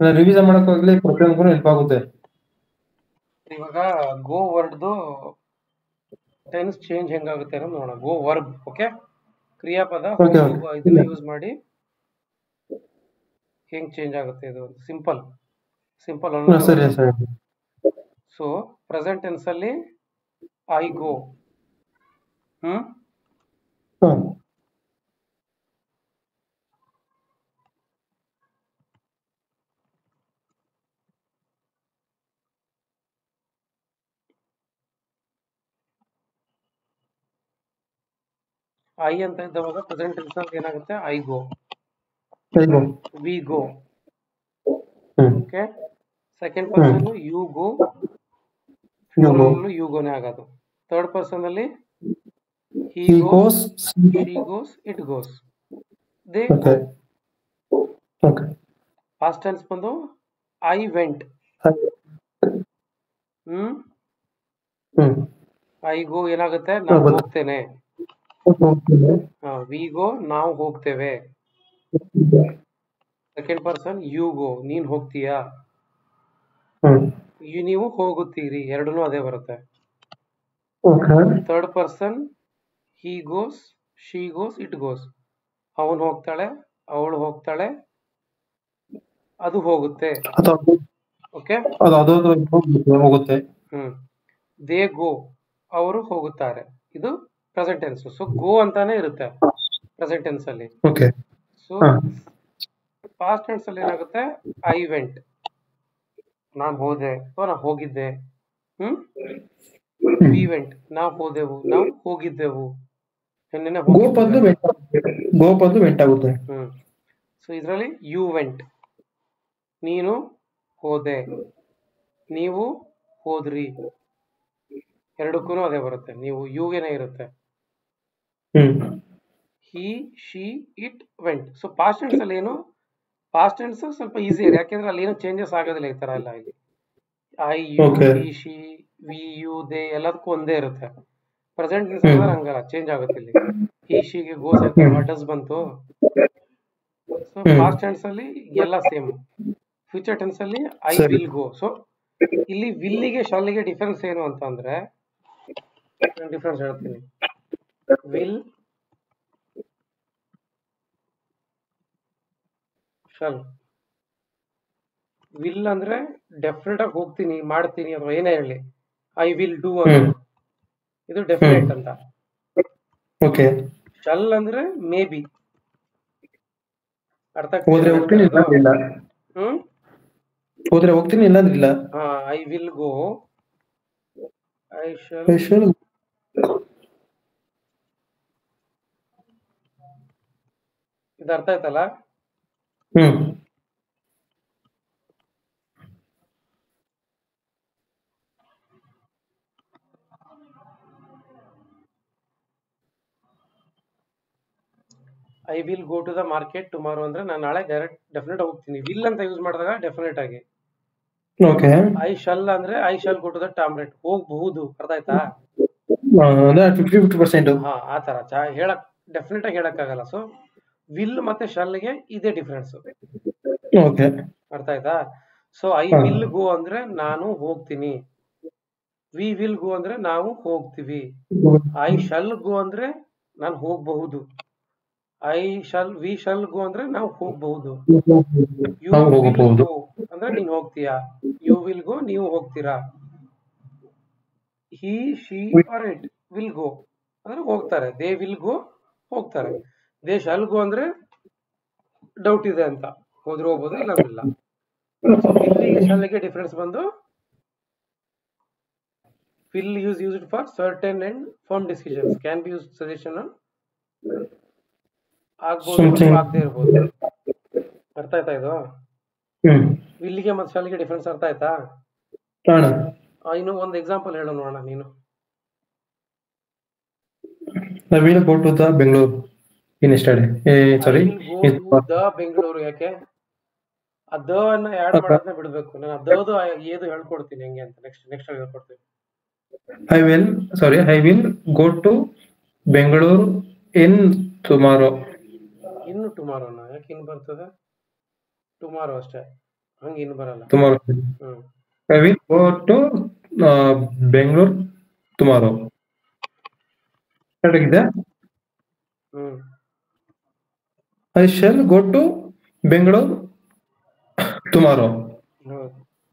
Revision ಮಾಡಕ್ ಹೋಗ್ಲಿ ಪ್ರತಿಯೊಂದಕ್ಕೂ ಹೆಲ್ಪ್ ಆಗುತ್ತೆ ಇವಾಗ ಗೋ ವರ್ಡ್ದು ಟೆನ್ಸ್ ಚೇಂಜ್ ಹೆಂಗಾಗುತ್ತೆ ಅನ್ನೋದು ನೋಡೋಣ ಗೋ ವರ್ಬ್ ಓಕೆ ಕ್ರಿಯಾಪದ Okay, ಹೋಗು, okay. ಇದನ್ನ ಇಲ್ಲ. ಯೂಸ್ ಮಾಡಿ ಹೆಂಗ್ ಚೇಂಜ್ ಆಗುತ್ತೆ ಇದು ಸಿಂಪಲ್ ಸಿಂಪಲ್ ಹಾ, ಸರಿ ಸರಿ ಸೊ ಪ್ರೆಸೆಂಟ್ ಟೆನ್ಸ್ ಅಲ್ಲಿ ಐ ಗೋ ಹ್ಮ್ ಹಾ ಐ ಅಂತ ಇದ್ದವಾಗ ಪ್ರೆಸೆಂಟ್ ಟೆನ್ಸ್ ಅಲ್ಲಿ ಏನಾಗುತ್ತೆ ಐ ಗೋ ಸರಿ we go hmm okay second person you go You go. You ಗೋನೇ ಆಗೋದು ಥರ್ಡ್ ಪರ್ಸನ್ ಅಲ್ಲಿ he he goes goes she goes it goes they okay okay past tense ಬಂದು I went hmm hmm I go ಏನಾಗುತ್ತೆ ನಾನು ಹೌದು. ಹೋಗ್ತೇನೆ we go ನಾವು ಹೋಗ್ತೇವೆ ಸೆಕೆಂಡ್ ಪರ್ಸನ್ ಯು ಗೋ ನೀನ್ ಹೋಗ್ತೀಯಾ ಹ್ಮ್ ಯು ನೀವು ಹೋಗುತ್ತೀರಿ ಎರಡನ್ನೂ ಅದೇ ಬರುತ್ತೆ okay third person he goes she goes it goes ಅವನು ಹೋಗ್ತಾಳೆ ಅವಳು ಹೋಗ್ತಾಳೆ ಅದು ಹೋಗುತ್ತೆ ಅದು ಓಕೆ ಅದು ಅದು ಹೋಗುತ್ತೆ ಹೋಗುತ್ತೆ ಹ್ಮ್ ದೇ ಗೋ ಅವರು ಹೋಗುತ್ತಾರೆ ಇದು ಪ್ರೆಸೆಂಟ್ ಟೆನ್ಸ್ ಸೊ ಗೋ ಅಂತಾನೆ ಇರುತ್ತೆ ಪ್ರೆಸೆಂಟ್ ಟೆನ್ಸ್ ಅಲ್ಲಿ ಓಕೆ ಸೊ ಹಾ. ಪಾಸ್ಟ್ ಟೆನ್ಸ್ ಅಲ್ಲಿ ಏನಾಗುತ್ತೆ ಐ ವೆಂಟ್ ನಾನ್ ಹೋದೆ ಅಥವಾ ನಾ ಹೋಗಿದ್ದೆ ಹ್ಮ್ ವಿ ವೆಂಟ್ ನಾವು ಹೋದೆವು ನಾವು ಹೋಗಿದ್ದೆವು ನಿನ್ನೆ ಗೋ ಹೋಗಿದ್ದೆ ಬದಲು ವೆಂಟ್ ಆಗುತ್ತೆ ಗೋ ಬದಲು ವೆಂಟ್ ಆಗುತ್ತೆ ಹ್ಮ್ ಸೊ ಇದರಲ್ಲಿ ಯು ವೆಂಟ್ ನೀನು ಹೋದೆ ನೀವು ಹೋದ್ರಿ ಎರಡಕ್ಕೂ ಅದೇ ಬರುತ್ತೆ ನೀವು ಯುಗೆನೇ ಇರುತ್ತೆ hmm he she it went so past tense ಅಲ್ಲಿ ಏನು ಪಾಸ್ಟ್ ಟೆನ್ಸ್ ಸ್ವಲ್ಪ ಈಸಿ ಇದೆ ಯಾಕೆಂದ್ರೆ ಅಲ್ಲಿ ಏನು ಚೇಂಜಸ್ ಆಗೋದಿಲ್ಲ ಈ ತರ ಎಲ್ಲ ಇಲ್ಲಿ I you Okay. He she we you they ಎಲ್ಲದಕ್ಕೂ ಒಂದೇ ಇರುತ್ತೆ ಪ್ರೆಸೆಂಟ್ ಟೆನ್ಸ್ ಅಂದ್ರೆ ಹಂಗಲ್ಲ ಚೇಂಜ್ ಆಗುತ್ತೆ ಇಲ್ಲಿ ಹಿ ಶಿಗೆ ಗೋಸ್ ಅಂತ ಹ್ಮ್. ಡಸ್ ಬಂತು ಸೊ ಹ್ಮ್. ಪಾಸ್ಟ್ ಟೆನ್ಸ್ ಅಲ್ಲಿ ಎಲ್ಲ ಸೇಮ್ ಫ್ಯೂಚರ್ ಟೆನ್ಸ್ ಅಲ್ಲಿ ಐ ಸರಿ. ವಿಲ್ ಗೋ ಸೊ ಇಲ್ಲಿ ವಿಲ್ಲಿಗೆ ಶಾಲಿಗೆ ಡಿಫರೆನ್ಸ್ ಏನು ಅಂತ ಅಂದ್ರೆ ಡಿಫರೆನ್ಸ್ ಹೇಳ್ತೀನಿ ವಿಲ್ ಶಲ್ ವಿಲ್ ಅಂದ್ರೆ ಡೆಫಿನೆಟ್ ಆಗಿ ಹೋಗ್ತೀನಿ ಮಾಡ್ತೀನಿ ಅಥವಾ ಏನೇ ಹೇಳಿ ಐ ವಿಲ್ ಡೂ ಅಂತ ಹ್ಮ್. ಇದು ಡೆಫಿನೆಟ್ ಅಂತ ಓಕೆ ಶಲ್ ಅಂದ್ರೆ ಮೇ ಬಿ ಅರ್ಥ ಹೋದ್ರೆ ಹೋಗ್ತೀನಿ ಇಲ್ಲ ಅಂದ್ರೆ ಇಲ್ಲ ಹ್ಮ್ ಹೋದ್ರೆ ಹೋಗ್ತೀನಿ ಇಲ್ಲ ಅಂದ್ರೆ ಇಲ್ಲ ಹಾ I will go I shall Special. ಇದು ಅರ್ಥ ಆಯ್ತಲ್ಲ hmm I will go to the market tomorrow ಅಂದ್ರೆ ನಾನು ನಾಳೆ ಡೈರೆಕ್ಟ್ ಡೆಫಿನೆಟ್ ಹೋಗ್ತೀನಿ ವಿಲ್ ಅಂತ ಯೂಸ್ ಮಾಡಿದಾಗ ಡೆಫಿನೆಟ್ ಆಗಿ ಓಕೆ ಐ ಶಲ್ ಅಂದ್ರೆ I shall go to the toilet ಹೋಗಬಹುದು ಅರ್ಥ ಆಯ್ತಾ ಅಂದ್ರೆ ಫಿಫ್ಟಿ ಫಿಫ್ಟಿ ಪರ್ಸೆಂಟ್ ಹಾ ಆ ತರ ಚಾ ಹೇಳಕ್ ಡೆಫಿನೆಟ್ ಆಗಿ ಹೇಳಕ್ ಆಗಲ್ಲ ಸೊ ವಿಲ್ ಮತ್ತೆ ಶಲ್ಗೆ ಇದೇ ಡಿಫ್ರೆನ್ಸ್ ಓಕೆ ಅರ್ಥ ಆಯ್ತಾ ಸೊ ಐ ಹಾ. ವಿಲ್ ಗೋ ಅಂದ್ರೆ ನಾನು ಹೋಗ್ತೀನಿ ವಿ ವಿಲ್ ಗೋ ಅಂದ್ರೆ ನಾವು ಹೋಗ್ತೀವಿ ಐ ಶಲ್ ಗೋ ಅಂದ್ರೆ ನಾನು ಹೋಗಬಹುದು I shall we shall go ಅಂದ್ರೆ ನಾವು ಹೋಗಬಹುದು ಯು ನಾವು ವಿಲ್ ಹೋಗಬಹುದು ಗೋ ಅಂದ್ರೆ ನೀನ್ ಹೋಗ್ತೀಯಾ ಯು ವಿಲ್ ಗೋ ನೀವು ಹೋಗ್ತೀರಾ he she or it will go ಅಂದ್ರೆ ಹೋಗ್ತಾರೆ ದೇ ವಿಲ್ ಗೋ ಹೋಗ್ತಾರೆ ದೇ ಶಲ್ ಗೋ ಅಂದ್ರೆ ಡೌಟ್ ಇದೆ ಅಂತ ಹೋದ್ರೆ ಹೋಗ್ಬೋದು ಇಲ್ಲ ಅಂದ್ರೆ ಇಲ್ಲ ಇಲ್ಲಿಗೆ ಶಲ್ಗೆ ಡಿಫರೆನ್ಸ್ ಬಂದು will use used for certain and firm decisions can be use suggestion ಆಗ್ಬೋದು ಮತ್ತು Something. ಆಗದೆ ಇರ್ಬೋದು ಅರ್ಥ ಆಯ್ತಾ ಇದು ಹ್ಮ್ ವಿಲ್ಲಿಗೆ ಮತ್ತೆ ಶಾಲಿಗೆ ಡಿಫರೆನ್ಸ್ ಅರ್ಥ ಆಯ್ತಾ ಕಾಣ ಆ, ಇನ್ನು ಒಂದು ಎಕ್ಸಾಂಪಲ್ ಹೇಳು ನೋಡೋಣ ನೀನು I will go to the Bangalore in yesterday. Eh, sorry. I will go to the Bengaluru ಯಾಕೆ ಆ ದ ಅನ್ನ ಆಡ್ ಮಾಡೋದನ್ನ ಬಿಡ್ಬೇಕು ನಾನು ಅದದು ಏದು ಹೇಳ್ಕೊಡ್ತೀನಿ ಹೆಂಗೆ ಅಂತ ನೆಕ್ಸ್ಟ್ ನೆಕ್ಸ್ಟ್ ಹೇಳ್ಕೊಡ್ತೀನಿ I will, sorry, I will go to Bangalore in tomorrow. ಇನ್ನು ಟುಮಾರೋನ ಯಾಕೆ ಇನ್ನು ಬರ್ತದೆ ಟುಮಾರೋ ಅಷ್ಟೇ ಹಂಗೆ ಇನ್ನು ಬರಲ್ಲ tomorrow. Hmm I will go to uh, Bangalore tomorrow. Correct ಇದೆ hmm I shall go to Bengaluru tomorrow ಹೌದು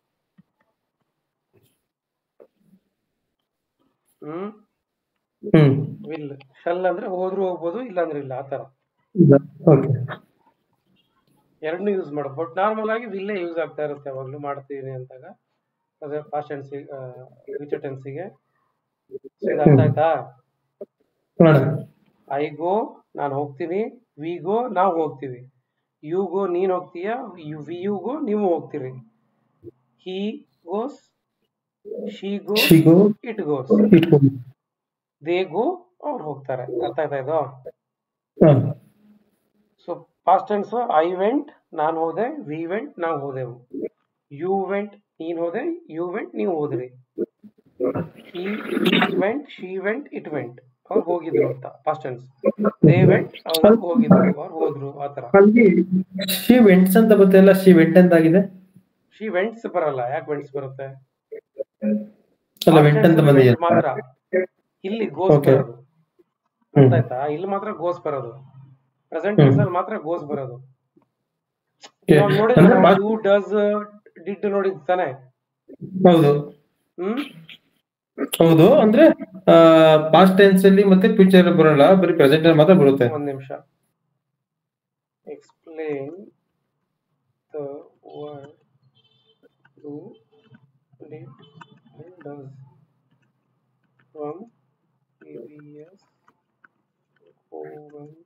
ಹ್ಮ್ ಹ್ಮ್ ವಿಲ್ ಶಲ್ ಅಂದ್ರೆ ಹೋದ್ರು ಹೋಗ್ಬೋದು ಇಲ್ಲ ಅಂದ್ರೆ ಇಲ್ಲ ಆತರ ಓಕೆ ಎರಡನ್ನೂ ಯೂಸ್ ಮಾಡ್ಬೋದು ಬಟ್ ನಾರ್ಮಲ್ ಆಗಿ ವಿಲ್ಲೇ ಯೂಸ್ ಆಗ್ತಾ ಇರುತ್ತೆ ಯಾವಾಗ್ಲೂ ಮಾಡ್ತೀವಿ ಅಂದಾಗ ಅದೇ ಪಾಸ್ಟ್ ಟೆನ್ಸ್ ಫ್ಯೂಚರ್ ಟೆನ್ಸಿಗೆ ಇದು ಅರ್ಥ ಆಯ್ತಾ ನೋಡೋಣ ಐ ಗೋ ನಾನು ಹೋಗ್ತೀನಿ ವಿ ಗೋ ನಾವು ಹೋಗ್ತೀವಿ ಯು ಗೋ ನೀನ್ ಹೋಗ್ತೀಯ ಯು ವಿ ಯು ಗೋ ನೀವು ಹೋಗ್ತೀರಿ he goes she go she go it goes it go they go ಅವ್ರು ಹೋಗ್ತಾರೆ ಅರ್ಥ ಆಯ್ತಾ ಇದು ಹಾಂ so past tense I went ನಾನು ಹೋದೆ ವಿ ವೆಂಟ್ ನಾವು ಹೋದೆವು ಯು ವೆಂಟ್ ನೀನ್ ಹೋದೆ ಯು ವೆಂಟ್ ನೀವು ಹೋದ್ರಿ ಹಿ ವೆಂಟ್ ಶಿ ವೆಂಟ್ ಇಟ್ ವೆಂಟ್ ಅವ್ರು ಹೋಗಿದ್ರು ಅಂತ ಪಾಸ್ಟ್ ಟೆನ್ಸ್ ದೇ ವೆಂಟ್ ಅವ್ರು ಹೋಗಿದ್ರು ಅವ್ರು ಹೋದ್ರು ಆತರ ಅಲ್ಲಿ ಶಿ ವೆಂಟ್ಸ್ ಅಂತ ಗೊತ್ತಿಲ್ಲ ಶಿ ವೆಂಟ್ ಅಂತ ಆಗಿದೆ ಶಿ ವೆಂಟ್ಸ್ ಬರಲ್ಲ ಯಾಕೆ ವೆಂಟ್ಸ್ ಬರುತ್ತೆ ಅಲ್ಲ ವೆಂಟ್ ಅಂತ ಬಂದಿದೆ Went ಮಾತ್ರ ಇಲ್ಲಿ ಗೋಸ್ Okay. ಬರೋದು ಹ್ಮ್. ಅರ್ಥ ಆಯ್ತಾ ಇಲ್ಲಿ ಮಾತ್ರ ಗೋಸ್ ಬರೋದು ಪ್ರೆಸೆಂಟ್ ಟೆನ್ಸ್ ಅಲ್ಲಿ ಮಾತ್ರ ಗೋಸ್ ಬರೋದು ಇವಾಗ ಅಂದ್ರೆ ನೋಡಿದ್ರೆ past- ಡೂ ಡಸ್ ಡಿಡ್ ನೋಡಿದ್ ತಾನೆ ಹೌದು ಹ್ಮ್ ಹೌದು ಅಂದ್ರೆ ಪಾಸ್ಟ್ ಟೆನ್ಸ್ ಅಲ್ಲಿ ಮತ್ತೆ ಫ್ಯೂಚರ್ ಬರಲ್ಲ ಬರೀ ಪ್ರೆಸೆಂಟ್ ಅಲ್ಲಿ ಮಾತ್ರ ಬರುತ್ತೆ ಒಂದ್ ನಿಮಿಷ explain the word to did and does from previous go went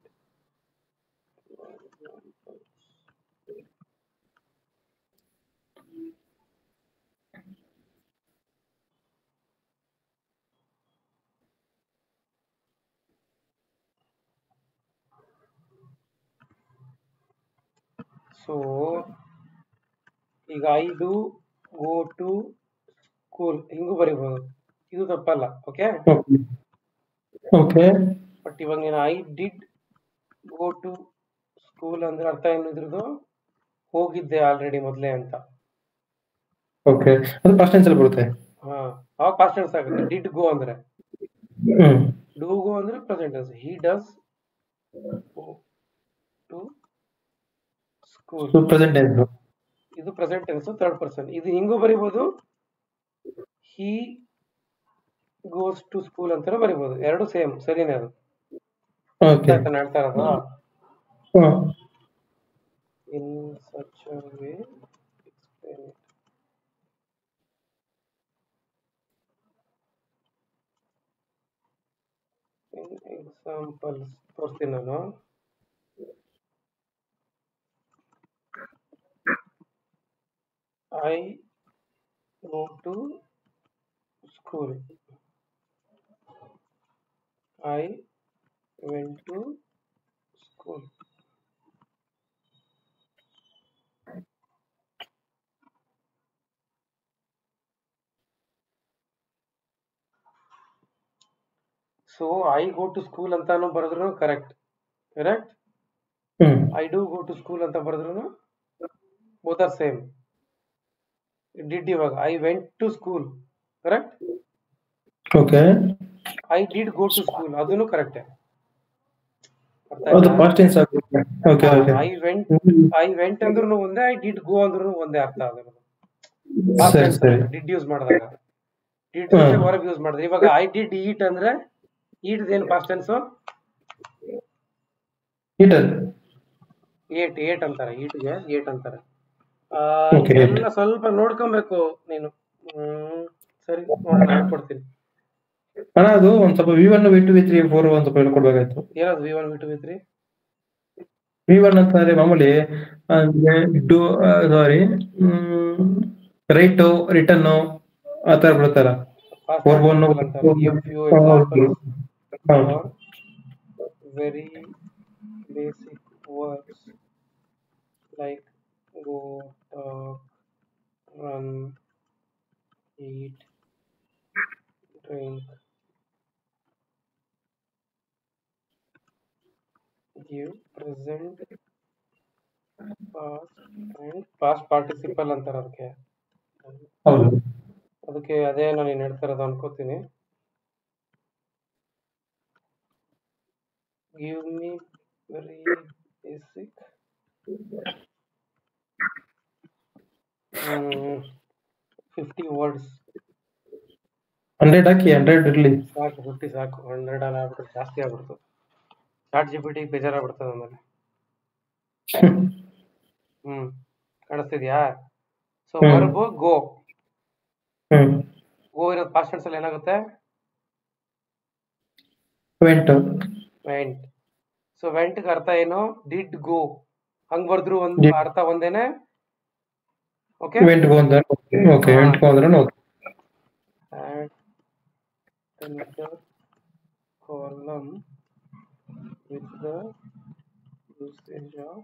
so ಈಗ ಐದು ಗೋ ಟು ಸ್ಕೂಲ್ ಹಿಂಗೂ ಬರಿಬಹುದು ಇದು ತಪ್ಪಲ್ಲ ಓಕೆ ಓಕೆ ಬಟ್ ಇವಾಗ ನೀನು I did go to school ಅಂದ್ರೆ ಅರ್ಥ ಏನು ಇದ್ರದ್ದು ಹೋಗಿದ್ದೆ ಆಲ್ರೆಡಿ ಮೊದಲೇ ಅಂತ ಓಕೆ ಅದು ಪಾಸ್ಟ್ ಟೆನ್ಸ್ ಅಲ್ಲಿ ಬರುತ್ತೆ ಹಾ ಅವಾಗ ಪಾಸ್ಟ್ ಟೆನ್ಸ್ ಆಗುತ್ತೆ ಡಿಡ್ ಗೋ ಅಂದ್ರೆ ಹ್ಮ್ ಡೂ ಗೋ ಅಂದ್ರೆ present tense he does to school present tense ಇದು ಪ್ರೆಸೆಂಟ್ ಟೆನ್ಸ್ ಥರ್ಡ್ ಪರ್ಸನ್ ಇದು ಹಿಂಗೂ ಬರಿಬಹುದು ಹಿ ಗೋಸ್ ಟು ಸ್ಕೂಲ್ ಅಂತಾನು ಬರಿಬಹುದು ಎರಡು ಸೇಮ್ ಸರಿನೇ ಅದು ಓಕೆ ಆಯ್ತಾ ಹೇಳ್ತಾ ಇರೋದು ಹಾಂ in such way explain in examples ತೋರಿಸ್ತೀನಿ ನಾನು I go to school I went to school so I go to school ಅಂತಾನು ಬರೆದ್ರು correct correct hmm I do go to school ಅಂತ ಬರೆದ್ರು ಬೋತ್ ಆರ್ ಸೇಮ್ ಡಿಡ್ ಇವಾಗ I went to school correct okay I did go to school ಅದನ್ನು correct ಅದು past tense ಆಗುತ್ತೆ okay okay I went I went ಅಂದ್ರೂ ಒಂದೇ I did go ಅಂದ್ರೂ ಒಂದೇ ಅರ್ಥ ಆಗೋದು ಸರಿ ಸರಿ ಡಿಡ್ ಯೂಸ್ ಮಾಡಿದಾಗ ಡಿಡ್ ಹ್ಮ್. ಹೊರಗೆ ಯೂಸ್ ಮಾಡಿದ್ರೆ ಇವಾಗ ಐ ಡಿಡ್ ಈಟ್ ಅಂದ್ರೆ ಈಟ್ ಏನು past tense heater ate ate ಅಂತಾರೆ ಈಟ್ಗೆ ಏಟ್ ಅಂತಾರೆ ಆ, Okay, eight. ಎಲ್ಲ ಸ್ವಲ್ಪ ನೋಡ್ಕೊಬೇಕು ನೀನು ಹ್ಮ್ ಸರಿ ನೋಡೋಣ ಹೇಳ್ಕೊಡ್ತೀನಿ ಅಣ್ಣ ಅದು ಒಂದ್ ಸ್ವಲ್ಪ V one V two V three four ಒಂದ್ ಸ್ವಲ್ಪ ಹೇಳ್ಕೊಡ್ಬೇಕಾಯ್ತು ಏನದು V one V two V three V one ಅಂತಂದ್ರೆ ಮಾಮೂಲಿ ಡು ಸಾರಿ ರೈಟ್ ರಿಟರ್ನ್ ಆ ತರ ಬಿಡ್ತಾರ Four one- ಎಫ್ ಯು ಹೌದು. ಹೌದು. Very basic words like go talk run eat drink give present past and past participle ಅಂತಾರೆ ಅದಕ್ಕೆ ಹೌದು ಅದಕ್ಕೆ ಅದೇ ನಾನು ನೀನು ಹೇಳ್ತಾ ಇರೋದು ಅನ್ಕೋತೀನಿ give me very basic fifty words hundred ಹಾಕಿ ಹಂಡ್ರೆಡ್ ಇರ್ಲಿ ಸಾಕು ಫಿಫ್ಟಿ ಸಾಕು ಹಂಡ್ರೆಡ್ ಅಲ್ಲಿ ಆಗ್ಬಿಟ್ಟು ಜಾಸ್ತಿ ಆಗ್ಬಿಡ್ತು ಚಾಟ್ ಜಿ ಪಿ ಟಿ ಬೇಜಾರಾಗ್ಬಿಡ್ತದೆ ಆಮೇಲೆ ಹ್ಮ್ ಕಾಣಿಸ್ತಿದ್ಯಾ ಸೊ ಹ್ಮ್. ವರ್ಬ್ ಗೋ ಹ್ಮ್ ಗೋ ಇರೋದು ಪಾಸ್ಟ್ ಟೆನ್ಸ್ ಅಲ್ಲಿ ಏನಾಗುತ್ತೆ ವೆಂಟ್ ವೆಂಟ್ ಸೊ ವೆಂಟ್ ಅರ್ಥ ಏನು ಡಿಡ್ ಗೋ ಹಂಗ್ ಬರ್ದ್ರು ಒಂದು Did. ಅರ್ಥ ಒಂದೇನೆ ಓಕೆ ವೆಂಟ್ ಗೋ ಅಂದ್ರೆ ಓಕೆ ವೆಂಟ್ ಗೋ ಅಂದ್ರೆ okay enter column with the usage of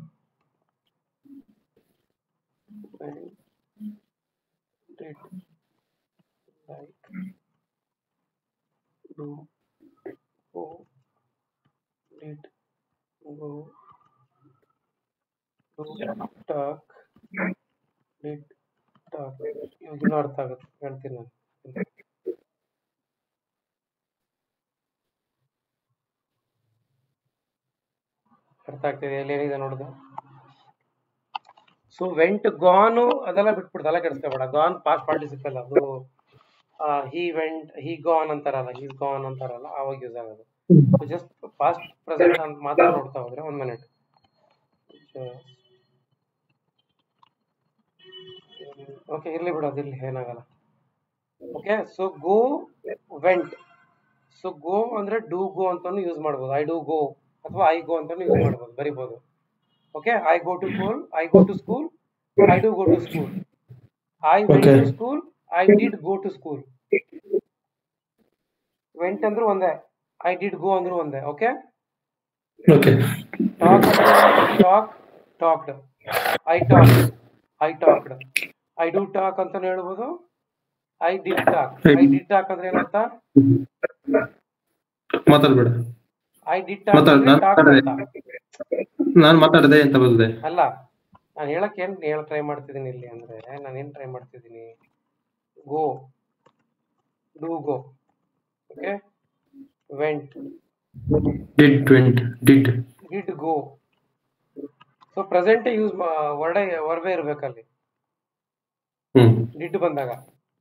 and did like do go did go do talk did talk ಇವಾಗಿನ್ನೂ ಅರ್ಥ ಆಗುತ್ತೆ ಹೇಳ್ತೀನಿ ನಾನು ಅರ್ಥ ಆಗ್ತಿದೆ ಎಲ್ಲಿ ಏನಿದೆ ನೋಡುದು ಸೊ ವೆಂಟ್ ಗಾನು ಅದೆಲ್ಲ ಬಿಟ್ಬಿಡ್ತು ಅಲ್ಲ ಕೆಡಿಸ್ಕೋಬೇಡ ಗಾನ್ ಪಾಸ್ಟ್ ಪಾರ್ಟಿಸಿಪಲ್ ಅದು ಹಿ ವೆಂಟ್ ಹಿ ಗಾನ್ ಅಂತಾರಲ್ಲ ಹೀಸ್ ಗಾನ್ ಅಂತಾರಲ್ಲ ಅವಾಗ ಯೂಸ್ ಆಗೋದು ಜಸ್ಟ್ ಪಾಸ್ಟ್ ಪ್ರೆಸೆಂಟ್ ಅಂತ ಮಾತ್ರ ನೋಡ್ತಾ ಹೋದ್ರೆ ಒಂದ್ ಮಿನಿಟ್ ಓಕೆ ಇರ್ಲಿ ಬಿಡು ಅದಿರ್ಲಿ ಏನಾಗಲ್ಲ okay so go went so go ಅಂದ್ರೆ ಡೂ ಗೋ ಅಂತಾನು ಯೂಸ್ ಮಾಡ್ಬೋದು ಐ ಡೂ ಗೋ ಅಥವಾ ಐ ಗೋ ಅಂತಾನು ಯೂಸ್ ಮಾಡ್ಬೋದು ಬರಿಬೋದು okay I go to school I go to school I do go to school I went Okay. To school I did go to school went ಅಂದ್ರೂ ಒಂದೇ I did go ಅಂದ್ರೂ ಒಂದೇ okay okay talk talk talked I talk I talked I do talk ಅಂತಾನು ಹೇಳ್ಬೋದು I did talk I did talk ಅಂದ್ರೆ ಏನಂತ ಮಾತಾಡ್ಬೇಡ I did talk ಮಾತಾಡ್ ಅಂದ್ರೆ ನಾನು ಟಾಕ್ ಮಾತಾಡಿದೆ ಅಂತ ನಾನು ಮಾತಾಡಿದೆ ಅಂತ ಬಂದಿದೆ ಅಲ್ಲ ನಾನು ಹೇಳಕ್ ಏನ್ ಹೇಳ ಟ್ರೈ ಮಾಡ್ತಿದ್ದೀನಿ ಇಲ್ಲಿ ಅಂದ್ರೆ ನಾನು ಏನ್ ಟ್ರೈ ಮಾಡ್ತಿದ್ದೀನಿ go do go okay went did went did did go so present use ವರ್ಡೇ ವರ್ಬೇ ಇರ್ಬೇಕಲ್ಲಿ ಹ್ಮ್ ಡಿಡ್ ಬಂದಾಗ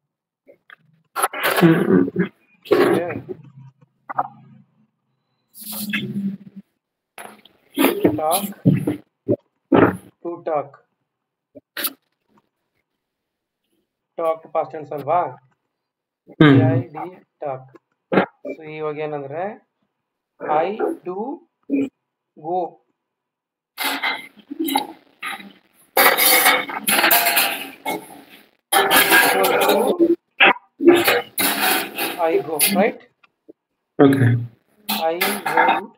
ಹ್ಮ್. Okay. talk to talk talk past tense ಅಲ್ವಾ hmm I did talk so ಇವಾಗ ಏನಂದ್ರೆ I do go I go right okay I went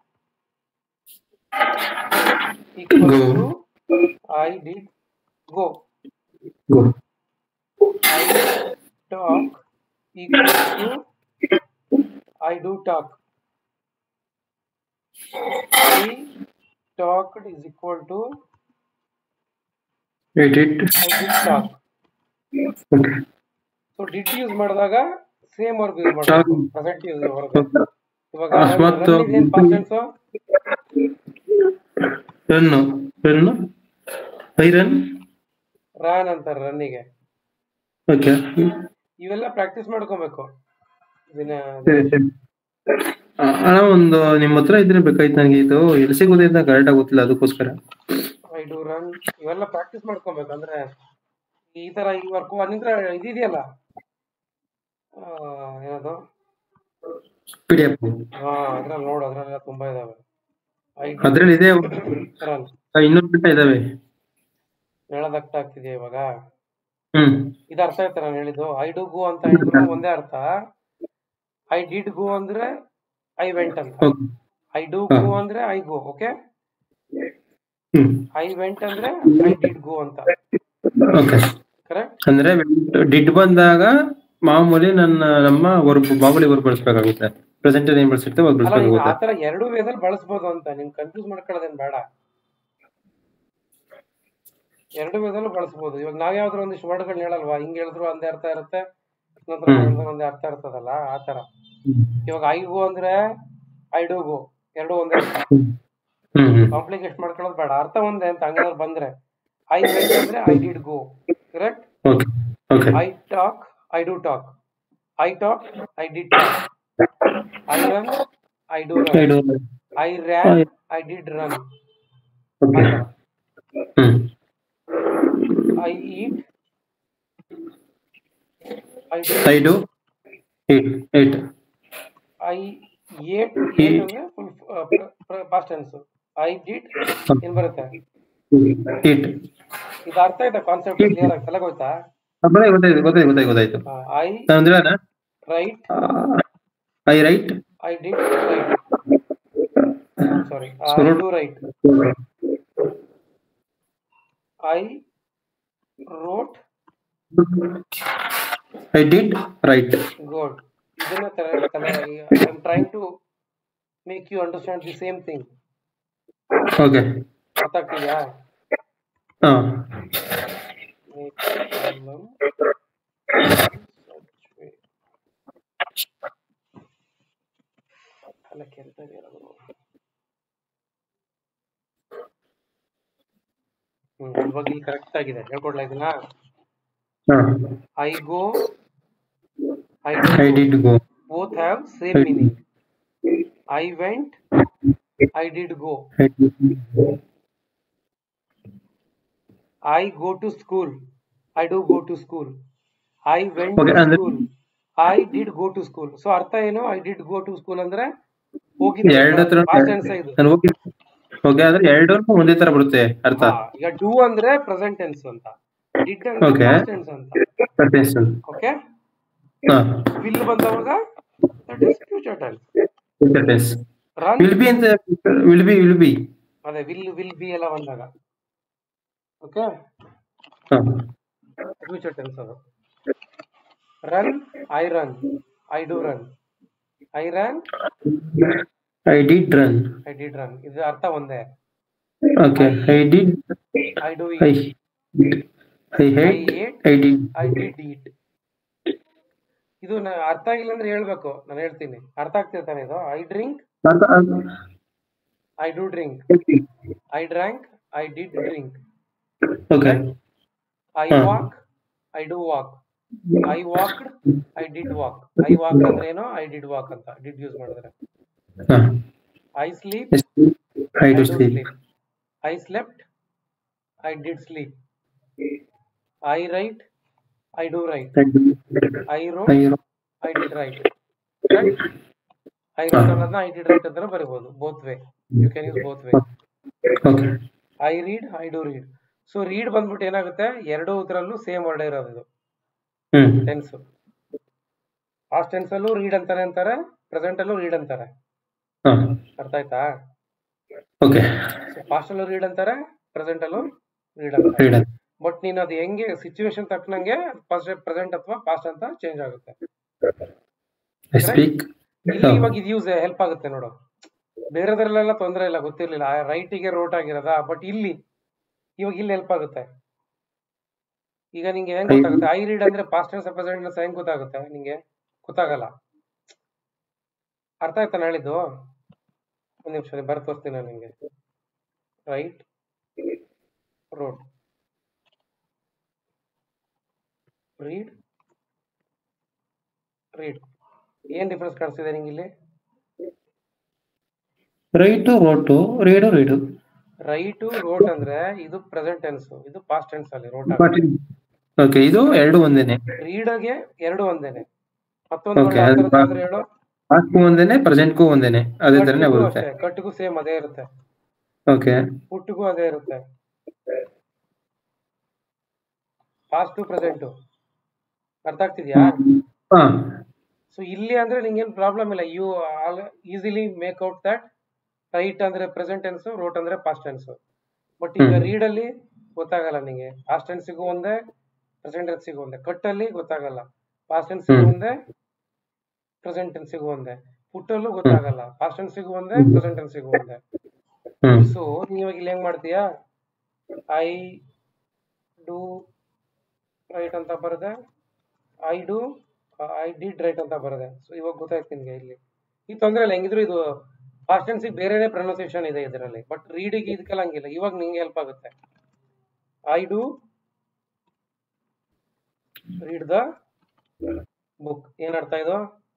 equals Go. to I did go. Go I talk equals to I do talk. I talked is equal to it it I did talk. Okay so did use ಮಾಡಿದಾಗ same work use Talk. ಮಾಡಬೇಕು present use work ಇವಾಗ ಅಕಸ್ಮಾತ್ ಏನ್ past tense ರನ್ನು ರನ್ನು I run ran ಅಂತಾರೆ ರನ್ನಿಗೆ okay ಇವೆಲ್ಲ ಪ್ರಾಕ್ಟೀಸ್ ಮಾಡ್ಕೊಬೇಕು ದಿನ ಸರಿ ಸರಿ ಆ, ಅಣ್ಣ ಒಂದು ನಿಮ್ಮ ಹತ್ರ ಇದ್ರೆ ಬೇಕಾಯ್ತು ನನಗೆ ಇದು ಎಲ್ಲಿ ಸಿಗೋದೇ ಅಂತ ಕರೆಕ್ಟ್ ಆಗಿ ಗೊತ್ತಿಲ್ಲ ಅದಕ್ಕೋಸ್ಕರ ಐ ಡು ರನ್ ಇವೆಲ್ಲ ಪ್ರಾಕ್ಟೀಸ್ ಮಾಡ್ಕೊಬೇಕು ಅಂದ್ರೆ ಈ ತರ ಈ ವರ್ಕ್ ನಿಂತ್ರ ಇದಿದೆಯಲ್ಲ ಆ, ಏನದು ಪಿ ಡಿ ಎಫ್ ಹಾ ಅದ್ರಲ್ಲಿ ನೋಡು ಅದ್ರಲ್ಲೆಲ್ಲ ತುಂಬಾ ಇದಾವೆ ಐ ಅದ್ರಲ್ಲಿ ಇದೆ ರನ್ ಇನ್ನೂರು ಗಂಟೆ ಇದಾವೆ ಹೇಳೋದಕ್ಟ ಆಗ್ತಿದೆಯಾ ಇವಾಗ ಹ್ಮ್ ಇದು ಅರ್ಥ ಆಯ್ತಾ ನಾನು ಹೇಳಿದ್ದು ಐ ಡು ಗೋ ಅಂತ ಹೇಳಿದ್ರು ಒಂದೇ ಅರ್ಥ ಐ ಡಿಡ್ ಗೋ ಅಂದ್ರೆ ಐ ವೆಂಟ್ ಅಂತ ಓಕೆ ಐ ಡು ಹಾ. ಗೋ ಅಂದ್ರೆ I go okay hmm I went ಅಂದ್ರೆ ಐ ಡಿಡ್ ಗೋ ಅಂತ ಓಕೆ ಕರೆಕ್ಟ್ ಅಂದ್ರೆ ಡಿಡ್ ಬಂದಾಗ ಮಾಮೂಲಿ ನನ್ನ ನಮ್ಮ ವರ್ಬ್ ಮಾಮೂಲಿ ವರ್ಬ್ ಬಳಸ್ಬೇಕಾಗುತ್ತೆ ಪ್ರೆಸೆಂಟ್ ಏನ್ ಬಳಸಿರ್ತೇವೆ ಅದು ಅಲ್ಲ ಈಗ ಬಳಸ್ಬೇಕಾಗುತ್ತೆ ಆತರ ಎರಡು ವೇದಲ್ಲಿ ಬಳಸ್ಬೋದು ಅಂತ ನಿನ್ ಕನ್ಫ್ಯೂಸ್ ಮಾಡ್ಕೊಳ್ಳೋದೇನ್ ಬೇಡ ಎರಡು ವಿಧದಲ್ಲೂ ಬಳಸ್ಬೋದು ಇವಾಗ ನಾವ್ ಯಾವ್ದಾದ್ರು ಒಂದಿಷ್ಟು ವರ್ಡ್ಗಳನ್ನ ಹೇಳಲ್ವಾ ಹಿಂಗ್ ಹೇಳಿದ್ರು ಒಂದೇ ಅರ್ಥ ಇರುತ್ತೆ ಇನ್ನೊಂದ್ ಹ್ಮ್. ಹೇಳಿದ್ರು ಒಂದೇ ಅರ್ಥ ಇರ್ತದಲ್ಲ ಆ ತರ ಇವಾಗ ಐ ಗೋ ಅಂದ್ರೆ ಐ ಡು ಗೋ ಎರಡು ಒಂದೇ ಹ್ಮ್ ಹ್ಮ್ ಕಾಂಪ್ಲಿಕೇಟ್ ಮಾಡ್ಕೊಳ್ಳೋದು ಬೇಡ ಅರ್ಥ ಒಂದೇ ಅಂತ ಹಂಗೇನಾದ್ರು ಬಂದ್ರೆ ಐ ವೆಂಟ್ ಅಂದ್ರೆ I did go correct okay okay I talk I do talk I talk I did talk I run I do I run do I ran I did run okay hmm I eat I did I do ate ate I ate ate ಅಂದ್ರೆ full past tense I did ಏನ್ ಬರುತ್ತೆ eight ಇದು ಅರ್ಥ ಆಯ್ತಾ concept clear ಆಗಿ ತಲೆಗೆ ಹೋಯ್ತಾ ಬರೇ ಗೊತ್ತಾಯ್ತು ಗೊತ್ತಾಯ್ತು ಗೊತ್ತಾಯ್ತು ಗೊತ್ತಾಯ್ತು ಐ ನಾನು ಒಂದು ಹೇಳೋಣ write I write I did write sorry I So- do write I wrote I did write good ಇದನ್ನ ತಲೆ ತಲೆ I am trying to make you understand the same thing okay ಗೊತ್ತಾಗ್ತಿದ್ಯಾ ಹಾ Make problem such way. ಅಲ್ಲ ಕೆಲ್ಸದಲ್ಲಿ ಯಾರಾದ್ರು ಹ್ಮ್ ಇವಾಗ ಇಲ್ಲಿ ಕರೆಕ್ಟ್ ಆಗಿದೆ ಹೇಳ್ಕೊಡ್ಲಾ ಇದನ್ನ ಹಾ I go I I did go both have same meaning i went i did go I did i go to school i do go to school i went Okay, to ಅಂದ್ರೆ- school i did go to school so ಅರ್ಥ ಏನು i did go to school ಅಂದ್ರೆ ಹೋಗಿದ್ದೆ ಎರಡು ಹತ್ರ past tense ಇದು ನಾನು ಹೋಗಿ ಓಕೆ ಆದ್ರೆ ಎರಡು ಒಂದೇ ತರ ಬರುತ್ತೆ ಅರ್ಥ ಹಾ, ಈಗ do ಅಂದ್ರೆ ಪ್ರೆಸೆಂಟ್ ಟೆನ್ಸ್ ಅಂತ did ಅಂದ್ರೆ Okay. past tense ಅಂತ Attention. ಓಕೆ ಹಾ will ಬಂದವಾಗ that is future tense Attention. run will be ಅಂತ ವಿಲ್ ಬಿ ವಿಲ್ ಬಿ ಅದೇ will will be ಎಲ್ಲ ಬಂದಾಗ ಓಕೆ ಹಾ ಫ್ಯೂಚರ್ ಟೆನ್ಸ್ ಅದು run I run I do run I run I did run I did run ಇದು ಅರ್ಥ ಒಂದೇ okay I did I do I I I hate ate I did I did eat ಇದು ನ- ಅರ್ಥ ಆಗಿಲ್ಲ ಅಂದ್ರೆ ಹೇಳ್ಬೇಕು ನಾನು ಹೇಳ್ತೀನಿ ಅರ್ಥ ಆಗ್ತಿದೆ ತಾನೆ ಇದು I drink I do drink I drank I did drink okay I ಹಾ. Walk I do walk I walked I did walk I walk ಅಂದ್ರೆ ಏನೋ ಐ ಡಿಡ್ ವಾಕ್ ಅಂತ ಡಿಡ್ ಯೂಸ್ ಮಾಡಿದ್ರೆ ಹಾ I sleep I I do don't sleep sleep. I slept. I did sleep. I write. I do write. I wrote. I I did write. Right? I wrote ಅನ್ನೋದನ್ನ I did write ಅಂತ ಬರೀಬಹುದು both way. You can use both way. ಓಕೆ I read. I do read. So read ಬಂದ್ಬಿಟ್ಟು ಏನಾಗುತ್ತೆ ಎರಡು ಇದರಲ್ಲೂ same word ಇರೋದು ಇದು ಹ್ಮ್ ಟೆನ್ಸ್ ಪಾಸ್ಟ್ ಟೆನ್ಸ್ ಅಲ್ಲೂ ರೀಡ್ ಅಂತಾನೆ ಅಂತಾರೆ ಪ್ರೆಸೆಂಟ್ ಅಲ್ಲೂ ರೀಡ್ ಅಂತಾರೆ ಹಾ ಅರ್ಥ ಆಯ್ತಾ ಓಕೆ ಸೊ ಪಾಸ್ಟ್ ಅಲ್ಲೂ ರೀಡ್ ಅಂತಾರೆ ಪ್ರೆಸೆಂಟ್ ಅಲ್ಲೂ ರೀಡ್ ಅಂತಾರೆ ಫ್ರೀಡಮ್ ಬಟ್ ನೀನು ಅದು ಹೆಂಗೆ ಸಿಚುವೇಶನ್ ತಕ್ಕನಂಗೆ ಪ್ರೆಸೆಂಟ್ ಅಥವಾ ಪಾಸ್ಟ್ ಅಂತ ಚೇಂಜ್ ಆಗುತ್ತೆ ಐ ಸ್ಪೀಕ್ ಇಲ್ಲಿ ಇವಾಗ ಇದು ಯೂಸ್ ಹೆಲ್ಪ್ ಆಗುತ್ತೆ ನೋಡು ಬೇರೆದ್ರಲ್ಲೆಲ್ಲ ತೊಂದರೆ ಇಲ್ಲ ಗೊತ್ತಿರ್ಲಿಲ್ಲ ರೈಟಿಗೆ ರೋಟ್ ಆಗಿರೋದ ಬಟ್ ಇಲ್ಲಿ ಇವಾಗ ಇಲ್ಲಿ ಹೆಲ್ಪ್ ಆಗುತ್ತೆ ಈಗ ನಿಂಗೆ ಹೆಂಗ್ ಗೊತ್ತಾಗುತ್ತೆ ಐ ರೀಡ್ ಅಂದ್ರೆ ಪಾಸ್ಟ್ ಟೆನ್ಸ್ ಪ್ರೆಸೆಂಟ್ ಟೆನ್ಸ್ ಹೆಂಗ್ ಗೊತ್ತಾಗುತ್ತೆ ನಿಂಗೆ ಗೊತ್ತಾಗಲ್ಲ ಅರ್ಥ ಆಯ್ತಾ ನಾಳಿದ್ದು ಒಂದ್ ನಿಮಿಷ ಬರ್ ತೋರಿಸ್ತೀನಿ ನಾನು ನಿಂಗೆ ರೈಟ್ ರೋಡ್ ರೀಡ್ ರೀಡ್ ಏನ್ ಡಿಫ್ರೆನ್ಸ್ ಕಾಣಿಸ್ತಿದೆ ನಿಂಗೆ ಇಲ್ಲಿ write wrote read read write wrote ಅಂದ್ರೆ ಇದು ಪ್ರೆಸೆಂಟ್ ಟೆನ್ಸ್ ಇದು ಪಾಸ್ಟ್ ಟೆನ್ಸ್ ಅಲ್ಲಿ ರೋಟ್ ಓಕೆ ಇದು ಎರಡು ಒಂದೇನೆ ರೀಡಗೆ ಎರಡು ಒಂದೇನೆ ಮತ್ತೊಂದು Okay, ಯಾವ ಅದು ಥರದ್ದು ಅಂದ್ರೆ ಹೇಳು ಪಾಸ್ಟ್ಗೂ ಒಂದೇನೆ ಪ್ರೆಸೆಂಟ್ಗೂ ಒಂದೇನೆ ಅದೇ ತರನೇ ಕಟ್ಟಿಗೂ ಬರುತ್ತೆ ಅಷ್ಟೇ ಕಟ್ಟಿಗೂ ಸೇಮ್ ಅದೇ ಇರುತ್ತೆ ಓಕೆ ಹುಟ್ಟಿಗೂ ಅದೇ ಇರುತ್ತೆ ಪಾಸ್ಟ್ ಟು ಪ್ರೆಸೆಂಟ್ ಅರ್ಥ ಆಗ್ತಿದ್ಯಾ ಹಾ ಸೊ ಇಲ್ಲಿ ಅಂದ್ರೆ ನಿಂಗೇನ್ ಪ್ರಾಬ್ಲಮ್ ಇಲ್ಲ you easily make out that write ಅಂದ್ರೆ ಪ್ರೆಸೆಂಟ್ ಟೆನ್ಸ್ ರೋಟ್ ಅಂದ್ರೆ ಪಾಸ್ಟ್ ಟೆನ್ಸ್ ಬಟ್ ಈಗ ಹ್ಮ್. ರೀಡ್ ಅಲ್ಲಿ ಗೊತ್ತಾಗಲ್ಲ ನಿಂಗೆ ಪಾಸ್ಟ್ ಟೆನ್ಸಿಗೂ ಒಂದೇ ಪ್ರೆಸೆಂಟ್ ಟೆನ್ಸಿಗೂ ಒಂದೇ ಕಟ್ಟಲ್ಲಿ ಗೊತ್ತಾಗಲ್ಲ ಪಾಸ್ಟ್ ಟೆನ್ಸಿಗೂ ಹ್ಮ್. ಒಂದೇ ಪ್ರೆಸೆಂಟ್ ಟೆನ್ಸಿಗೂ ಒಂದೇ ಪುಟ್ಟಲ್ಲೂ ಗೊತ್ತಾಗಲ್ಲ ಪಾಸ್ಟ್ ಟೆನ್ಸಿಗೂ ಒಂದೇ ಹ್ಮ್. ಪ್ರೆಸೆಂಟ್ ಟೆನ್ಸಿಗೂ ಒಂದೇ ಹ್ಮ್ ಸೊ ನೀವಾಗ ಇಲ್ಲಿ ಹೆಂಗ್ ಮಾಡ್ತೀಯಾ ಐ ಡೂ ರೈಟ್ ಅಂತ ಬರದೆ I do I did write ಅಂತ ಬರದೆ ಸೊ ಇವಾಗ ಗೊತ್ತಾಯ್ತು ನಿಮಗೆ ಇಲ್ಲಿ ಈ ತೊಂದರೆ ಇಲ್ಲ ಹೆಂಗಿದ್ರು ಇದು ಫಾಸ್ಟ್ ಟೆನ್ಸಿಗೆ ಬೇರೆನೇ ಪ್ರೊನೌನ್ಸಿಯೇಷನ್ ಇದೆ ಇದರಲ್ಲಿ ಬಟ್ ರೀಡಿಗೆ ಇದಕ್ಕೆಲ್ಲ ಹಂಗಿಲ್ಲ ಇವಾಗ ನಿಂಗೆ ಹೆಲ್ಪ್ ಆಗುತ್ತೆ I do read the book ಏನ್ ಅರ್ಥ ಇದು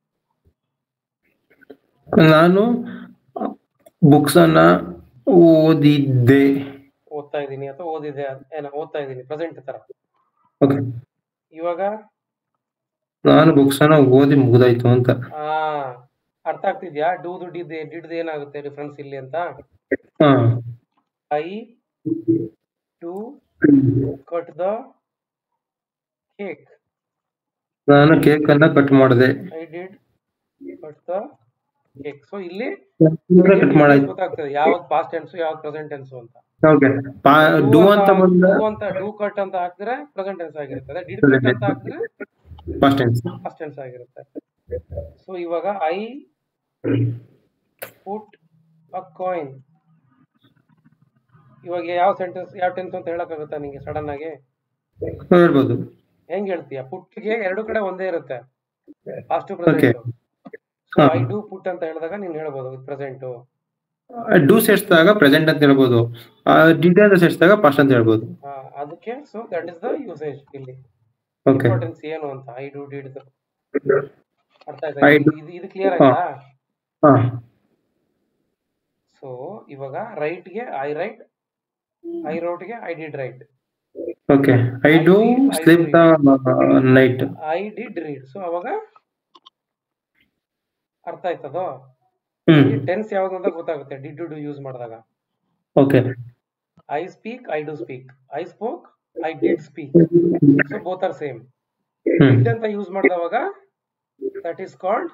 ನಾನು ಬುಕ್ಸ್ ಅನ್ನ ಓದಿದ್ದೆ ಓದ್ತಾ ಇದ್ದೀನಿ ಅಥವಾ ಓದಿದೆ ಅದ್- ಏನ ಓದ್ತಾ ಇದ್ದೀನಿ ಪ್ರೆಸೆಂಟ್ ತರ ಓಕೆ ಇವಾಗ ನಾನು ಬುಕ್ಸ್ ಅನ್ನ ಓದಿ ಮುಗ್ದಾಯ್ತು ಅಂತ ಆ ಅರ್ಥ ಆಗ್ತಿದ್ಯಾ ಡೂದು ಡಿದ್ ಡಿಡ್ ಏನಾಗುತ್ತೆ ಡಿಫ್ರೆನ್ಸ್ ಇಲ್ಲಿ ಅಂತ ಹಾ I to cut the cake ನಾನು ಕೇಕ್ ಅನ್ನ ಕಟ್ ಮಾಡಿದೆ I did cut the cake so ಇಲ್ಲಿ ಕಟ್ ಮಾಡಾಯ್ತು ಗೊತ್ತಾಗ್ತದೆ ಯಾವ್ದು ಪಾಸ್ಟ್ ಟೆನ್ಸ್ ಯಾವ್ದು ಪ್ರೆಸೆಂಟ್ ಟೆನ್ಸ್ ಅಂತ ಓಕೆ ಡೂ ಅಂತ ಬಂದ ಡೂ ಅಂತ ಡೂ ಕಟ್ ಅಂತ ಹಾಕಿದ್ರೆ ಪ್ರೆಸೆಂಟ್ ಟೆನ್ಸ್ ಆಗಿರುತ್ತೆ ಡಿಡ್ ಕಟ್ ಅಂತ ಹಾಕಿದ್ರೆ ಫಸ್ಟ್ ಟೆನ್ಸ್ ಪಾಸ್ಟ್ ಟೆನ್ಸ್ ಆಗಿರುತ್ತೆ ಸೊ ಇವಾಗ ಐ ಪುಟ್ ಅ ಕಾಯಿನ್ ಇವಾಗ ಯಾವ ಸೆಂಟೆನ್ಸ್ ಯಾವ ಟೆನ್ಸ್ ಅಂತ ಹೇಳಕ್ಕಾಗುತ್ತಾ ನಿಂಗೆ ಸಡನ್ ಆಗಿ ಹೇಳ್ಬೋದು ಹೆಂಗ್ ಹೇಳ್ತೀಯ ಪುಟ್ಗೆ ಎರಡು ಕಡೆ ಒಂದೇ ಇರುತ್ತೆ ಪಾಸ್ಟ್ Okay. ಪ್ರೆಸೆಂಟ್ ಸೊ ಹಾ. ಐ ಡೂ ಪುಟ್ ಅಂತ ಹೇಳಿದಾಗ ನೀನ್ ಹೇಳ್ಬೋದು ಪ್ರೆಸೆಂಟ್ ಡೂ ಸೇರ್ಸಿದಾಗ ಪ್ರೆಸೆಂಟ್ ಅಂತ ಹೇಳ್ಬೋದು ಡಿಡ್ ಅಂತ ಸೇರ್ಸಿದಾಗ ಪಾಸ್ಟ್ ಅಂತ ಹೇಳ್ಬೋದು ಅದಕ್ಕೆ so that is the usage ಇಲ್ಲಿ ಓಕೆ ಇಂಪಾರ್ಟೆನ್ಸ್ ಏನು ಅಂತ ಐ ಡೂ ಡಿಡ್ ಅರ್ಥ ಆಯ್ತಾ I ಇದು do- ಇದು- ಇದು ಕ್ಲಿಯರ್ ಹಾ. ಆಯ್ತಾ ಹಾ ಸೊ ಇವಾಗ ರೈಟ್ ಗೆ ಐ ರೈಟ್ ಐ ರೋಟ್ ಗೆ I did write okay I do sleep the night I did read so ಅವಾಗ ಅರ್ಥ ಆಯ್ತದೋ ಹ್ಮ್ ಟೆನ್ಸ್ ಯಾವ್ದು ಅಂತ ಗೊತ್ತಾಗುತ್ತೆ ಡಿಡ್ ಡು ಯೂಸ್ ಮಾಡಿದಾಗ okay I speak I do speak I spoke I did speak so both are same hmm did ಅಂತ use ಮಾಡಿದವಾಗ that is called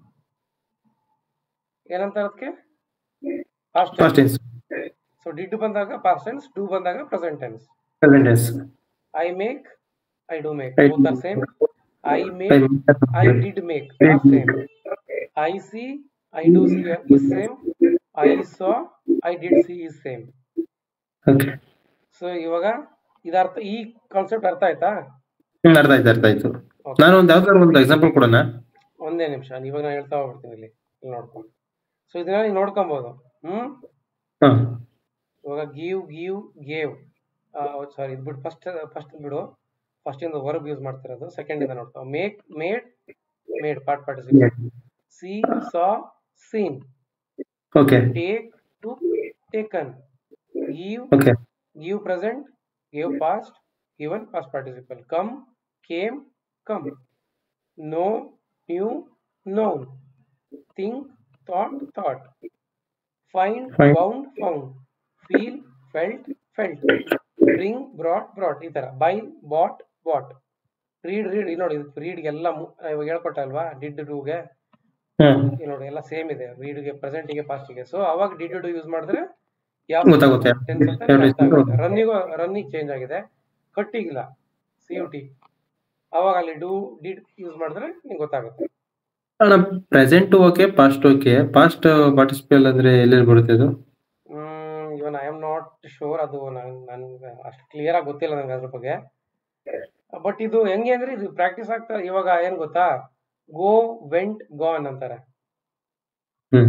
ಏನಂತ ಅದಕ್ಕೆ past first tense so did ಬಂದಾಗ past tense do ಬಂದಾಗ present tense present tense I make I do make I both are do. Same I make I did make are same. I see, I do see is same. I saw, I did see is same. Okay so ಇವಾಗ ಇದು ಅರ್ಥ ಈ concept ಅರ್ಥ ಆಯ್ತಾ ಹ್ಮ್ ಅರ್ಥ ಆಯ್ತು ಅರ್ಥ ಆಯ್ತು Okay. ನಾನು ಒಂದು ಯಾವ್ದಾದ್ರು ಒಂದು ಎಕ್ಸಾಂಪಲ್ ಕೊಡೋಣ ಒಂದೇ ನಿಮಿಷ ಇವಾಗ ನಾನು ಹೇಳ್ತಾ ಹೋಗ್ಬಿಡ್ತೀನಿ ಇಲ್ಲಿ ಇಲ್ಲಿ ನೋಡ್ಕೊಂಡು ಸೊ ಇದನ್ನ ನೀವು ನೋಡ್ಕೊಬೋದು ಹ್ಮ್ ಹಾ ಇವಾಗ ಗಿವ್ ಗಿವ್ ಗೇವ್ ಸಾರಿ ಇದು ಬಿಡು ಫಸ್ಟ್ ಫಸ್ಟ್ ಬಿಡು ಫಸ್ಟ್ ಇಂದ ವರ್ಬ್ ಯೂಸ್ ಮಾಡ್ತಿರೋದು ಸೆಕೆಂಡ್ ಇಂದ ನೋಡ್ಕೊ make made made part participate see saw seen okay take took taken give okay give present give past given past participle come came come know knew known think thought thought find Find. found found feel felt felt bring brought brought ಈ ತರ buy bought bought read read ಇಲ್ಲಿ ನೋಡಿ read ಎಲ್ಲ ಮು- ಇವಾಗ ಹೇಳ್ಕೊಟ್ಟ ಅಲ್ವಾ did doಗೆ ಹ್ಮ್ ಇಲ್ಲಿ ನೋಡಿ ಎಲ್ಲ ಸೇಮ್ ಇದೆ ರೀಡ್ಗೆ ಪ್ರೆಸೆಂಟಿಗೆ ಪಾಸ್ಟಿಗೆ ಸೊ ಅವಾಗ ಡಿ ಡು ಯೂಸ್ ಮಾಡಿದ್ರೆ ಯಾವ ಗೊತ್ತಾಗುತ್ತೆ. ಟೆನ್ಸ್ ಅಂತ ಯಾವ ಅರ್ಥ ರೀತಿ ಆಗುತ್ತೆ ರನ್ನಿಗೂ ರನ್ನಿಂಗ್ ಚೇಂಜ್ ಆಗಿದೆ ಕಟ್ಟಿಗಿಲ್ಲ ಸಿ ಯು ಟಿ ಅವಾಗ ಅಲ್ಲಿ ಡೂ ಡಿಡ್ ಯೂಸ್ ಮಾಡಿದ್ರೆ ನಿಂಗೆ ಗೊತ್ತಾಗುತ್ತೆ ಅಣ್ಣ present okay past okay past participle ಅಂದ್ರೆ ಎಲ್ಲೆಲ್ಲಿ ಬರುತ್ತೆ ಅದು hmm even I am not sure ಅದು ನನ್ ನನ್ಗೆ ಅಷ್ಟು ಕ್ಲಿಯರ್ ಆಗಿ ಗೊತ್ತಿಲ್ಲ ನಂಗೆ ಅದ್ರ ಬಗ್ಗೆ ಬಟ್ ಇದು ಹೆಂಗೆ ಅಂದ್ರೆ ಇದು ಪ್ರಾಕ್ಟೀಸ್ ಆಗ್ತಾ ಇವಾಗ ಏನ್ ಗೊತ್ತಾ ಗೋ ವೆಂಟ್ ಗಾನ್ ಅಂತಾರೆ ಹ್ಮ್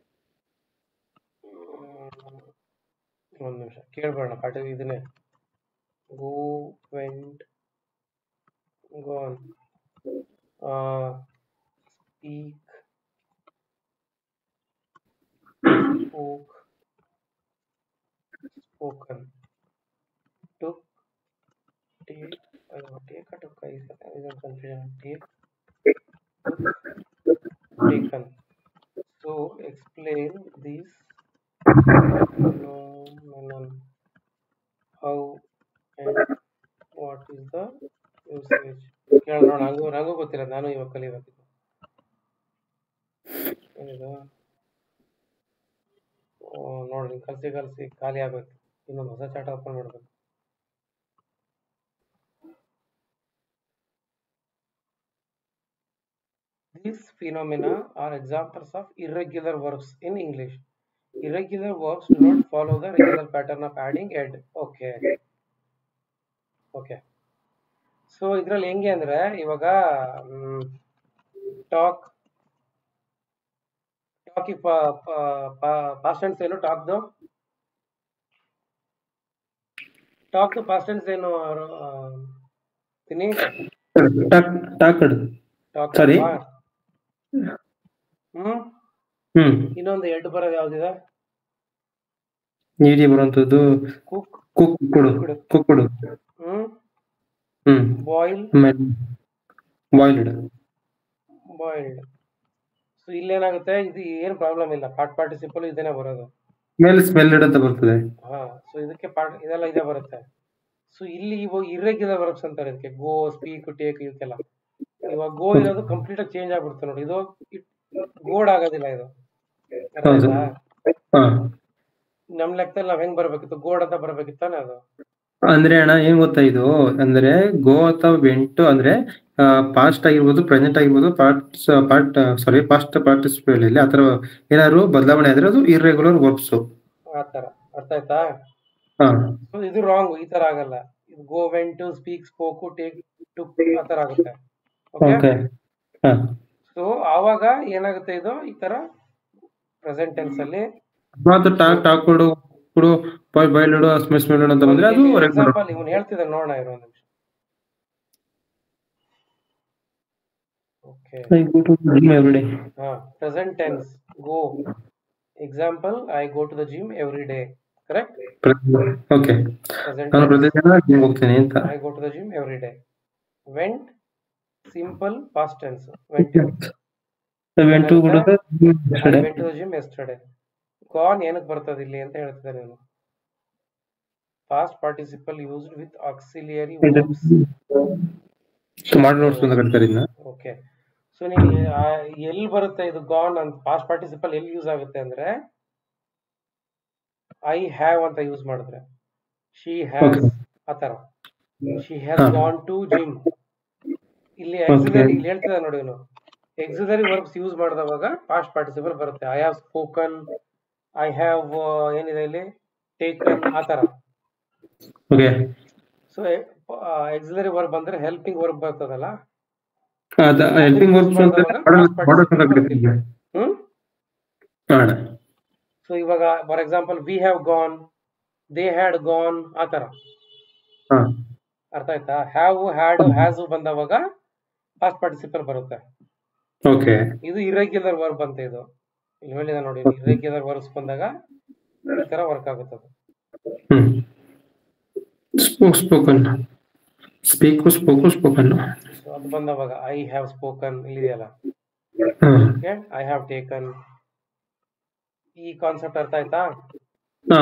ಒಂದು ನಿಮಿಷ ಕೇಳ್ಬೇಡ ಪಾಠ ಇದನ್ನೇ go went gone speak spoke spoken took take take took ಇದೊಂದು confusion take taken so explain this phenomenon. How and what is the usage? ಕೇಳ ನೋಡ ನಂಗೂ ನಂಗೂ ಗೊತ್ತಿಲ್ಲ ನಾನು ಇವಾಗ ಕಲಿಬೇಕು ಏನಿದು ಓ ನೋಡಿ ಕಲ್ಸಿ ಕಲ್ಸಿ ಖಾಲಿ ಆಗ್ಬೇಕು ಇನ್ನೊಂದು ಹೊಸ ಚಾಟ ಓಪನ್ ಮಾಡ್ಬೇಕು These phenomena are examples of irregular verbs in English. Irregular verbs do not follow the regular pattern of adding ed. Okay. Okay so ಇದ್ರಲ್ಲಿ ಹೆಂಗೆ ಅಂದ್ರೆ ಇವಾಗ ಟಾಕ್ ಟಾಕ್ ಪಾಸ್ಟ್ ಟೆನ್ಸ್ ಏನು ಟಾಕ್ದು ಟಾಕ್ ಪಾಸ್ಟ್ ಟೆನ್ಸ್ ಏನು ಆ, ತಿನಿ talk talked talk Sorry. Hmm hmm ಇನ್ನೊಂದು ಎರಡು ಬರೋದು ಯಾವ್ದಿದೆ ನೀಡಿ ಬರುವಂತದ್ದು cook cooked cooked hmm hmm boil ಆಮೇಲೆ ಬಾಯ್ಲ್ಡ್ ಬಾಯ್ಲ್ಡ್ ಸೊ ಇಲ್ಲೇನಾಗುತ್ತೆ ಇದು ಏನು ಪ್ರಾಬ್ಲಮ್ ಇಲ್ಲ ಪಾರ್ಟ್ ಪಾರ್ಟಿಸಿಪಲ್ ಇದೇನೆ ಬರೋದು ಮೇಲೆ ಸ್ಮೆಲ್ಡ್ ಅಂತ ಬರ್ತದೆ ಹಾ ಸೊ ಇದಕ್ಕೆ ಪಾರ್ಟ್ ಇದೆಲ್ಲ ಇದೇ ಬರುತ್ತೆ ಸೊ ಇಲ್ಲಿ ಇವಾಗ ಇರ್ರೆಗ್ಯುಲರ್ ವರ್ಬ್ಸ್ ಅಂತಾರೆ ಇದಕ್ಕೆ ಗೋ ಸ್ಪೀಕ್ ಟೇಕ್ ಇವಕ್ಕೆಲ್ಲ ಇವಾಗ ಗೋ ಇರೋದು ಕಂಪ್ಲೀಟ್ ಆಗಿ ಚೇಂಜ್ ಆಗ್ಬಿಡುತ್ತೆ ನೋಡಿ ಇದು ಗೋಡ್ ಆಗೋದಿಲ್ಲ ಇದು ಅರ್ಥ ಹೌದು. ಆಯ್ತಾ? ಹಾ ನಮ್ ಲೆಕ್ಕದಲ್ಲಿ ನಾವ್ ಹೆಂಗ್ ಬರ್ಬೇಕಿತ್ತು ಗೋಡ್ ಅಂತ ಬರ್ಬೇಕಿತ್ತಾನೆ ಅದು ಅಂದ್ರೆ ಅಣ್ಣ ಏನ್ ಗೊತ್ತಾ ಇದು ಅಂದ್ರೆ ಗೋ ಅಥವಾ ವೆಂಟು ಅಂದ್ರೆ ಪಾಸ್ಟ್ ಆಗಿರ್ಬೋದು ಪ್ರೆಸೆಂಟ್ ಆಗಿರ್ಬೋದು part part sorry past participate ಇಲ್ಲಿ ಆತರ ಏನಾದ್ರು ಬದಲಾವಣೆ ಆದ್ರೆ ಅದು ಇರ್ರೆಗ್ಯುಲರ್ ವರ್ಬ್ಸ್ ಆತರ ಅರ್ಥ ಆಯ್ತಾ ಹಾ ಸೊ ಇದು ರಾಂಗ್ ಈ ತರ ಆಗಲ್ಲ ಇದು go went to speak spoke take to ಆ ತರ ಆಗುತ್ತೆ ಓಕೆ ಓಕೆ ಹಾ ಸೊ ಆವಾಗ ಏನಾಗುತ್ತೆ ಇದು ಈ ತರ ಪ್ರೆಸೆಂಟ್ ಟೆನ್ಸ್ ಅಲ್ಲಿ ಮತ್ತು ಟಾಕ್ ಟಾಕ್ ಕೊಡು ಕೊಡು ಬಾಯ್ ಬಾಯ್ಲಿಡು ಸ್ಮೆಲ್ ಸ್ಮೆಲ್ ಅಂತ ಬಂದ್ರೆ ಅದು ರೆಗ್ಯುಲರ್ ಎಕ್ಸಾಂಪಲ್ ಇವನು ಹೇಳ್ತಿದ್ದ ನೋಡೋಣ ಇರೋ ಒಂದು ನಿಮಿಷ ಓಕೆ ಎವ್ರಿ ಹಾ present tense go example I go to the gym every day correct okay present ನಾನು ಪ್ರತಿದಿನ ಜಿಮ್ ಹೋಗ್ತೀನಿ ಅಂತ I go to the gym every day went simple past tense went went ಕೂಡ I went to the gym yesterday gone ಏನಕ್ಕೆ ಬರ್ತದೆ ಇಲ್ಲಿ ಅಂತ ಹೇಳ್ತಿದ್ದಾರೆ ಇವನು past participle used with auxiliary verbs ಮಾಡಿ ನೋಡ್ಸ್ಕೊಂತ ಕಟ್ತಾರೆ ಇದನ್ನ ಓಕೆ ಸೊ ನೀವು ಎಲ್ಲಿ ಬರುತ್ತೆ ಇದು ಗಾನ್ ಅಂತ ಪಾಸ್ಟ್ ಪಾರ್ಟಿಸಿಪಲ್ ಎಲ್ಲಿ ಯೂಸ್ ಆಗುತ್ತೆ ಅಂದ್ರೆ ಐ ಹ್ಯಾವ್ ಅಂತ ಯೂಸ್ ಮಾಡಿದ್ರೆ ಶಿ ಹ್ಯಾಸ್ Okay. ಆತರ ಶಿ ಹ್ಯಾಸ್ ಹಾ. ಗಾನ್ ಟು ಜಿಮ್ ಇಲ್ಲಿ ಎಕ್ಸಿಲರಿ ಇಲ್ಲಿ ಹೇಳ್ತಿದ್ದ ನೋಡಿ ಇವನು ಎಕ್ಸಿಲರಿ ವರ್ಬ್ಸ್ ಯೂಸ್ ಮಾಡಿದವಾಗ ಪಾಸ್ಟ್ ಪಾರ್ಟಿಸಿಪಲ್ ಬರುತ್ತೆ I have spoken I have ಏನಿದೆ ಇಲ್ಲಿ ಟೇಕನ್ ಆತರ ಓಕೆ ಸೊ ಎಕ್ಸಿಲರಿ ವರ್ಬ್ ಅಂದ್ರೆ ಹೆಲ್ಪಿಂಗ್ ವರ್ಬ್ ಬರ್ತದಲ್ಲ ಅದ ಹೆಲ್ಪಿಂಗ್ ವರ್ಕ್ಸ್ ಅಂತ ಮಾಡೋದು ಅಂತ ಕರೀತೀವಿ ಹ್ಮ್ ಅಣ್ಣ ಸೊ ಇವಾಗ for example we have gone they had gone ಆ ತರ ಹಾ ಅರ್ಥ ಆಯ್ತಾ ಹ್ಯಾವ್ ಹ್ಯಾಡ್ ಹ್ಯಾಸ್ ಬಂದವಾಗ ಪಾಸ್ಟ್ ಪಾರ್ಟಿಸಿಪಲ್ ಬರುತ್ತೆ ಓಕೆ ಇದು ಇರೆಗ್ಯುಲರ್ ವರ್ಬ್ ಅಂತ ಇದು ಇಲ್ಲಿ ಹೇಳಿದ ನೋಡಿ ಇರೆಗ್ಯುಲರ್ ವರ್ಬ್ಸ್ ಬಂದಾಗ ಈ ತರ ವರ್ಕ್ ಆಗುತ್ತೆ ಅದು hmm spoke spoken speak spoke spoken so ಅದು ಬಂದವಾಗ ಐ ಹ್ಯಾವ್ ಸ್ಪೋಕನ್ ಇಲ್ಲಿದೆಯಲ್ಲ hmm okay I have taken ಈ ಕಾನ್ಸೆಪ್ಟ್ ಅರ್ಥ ಆಯ್ತಾ ಹಾ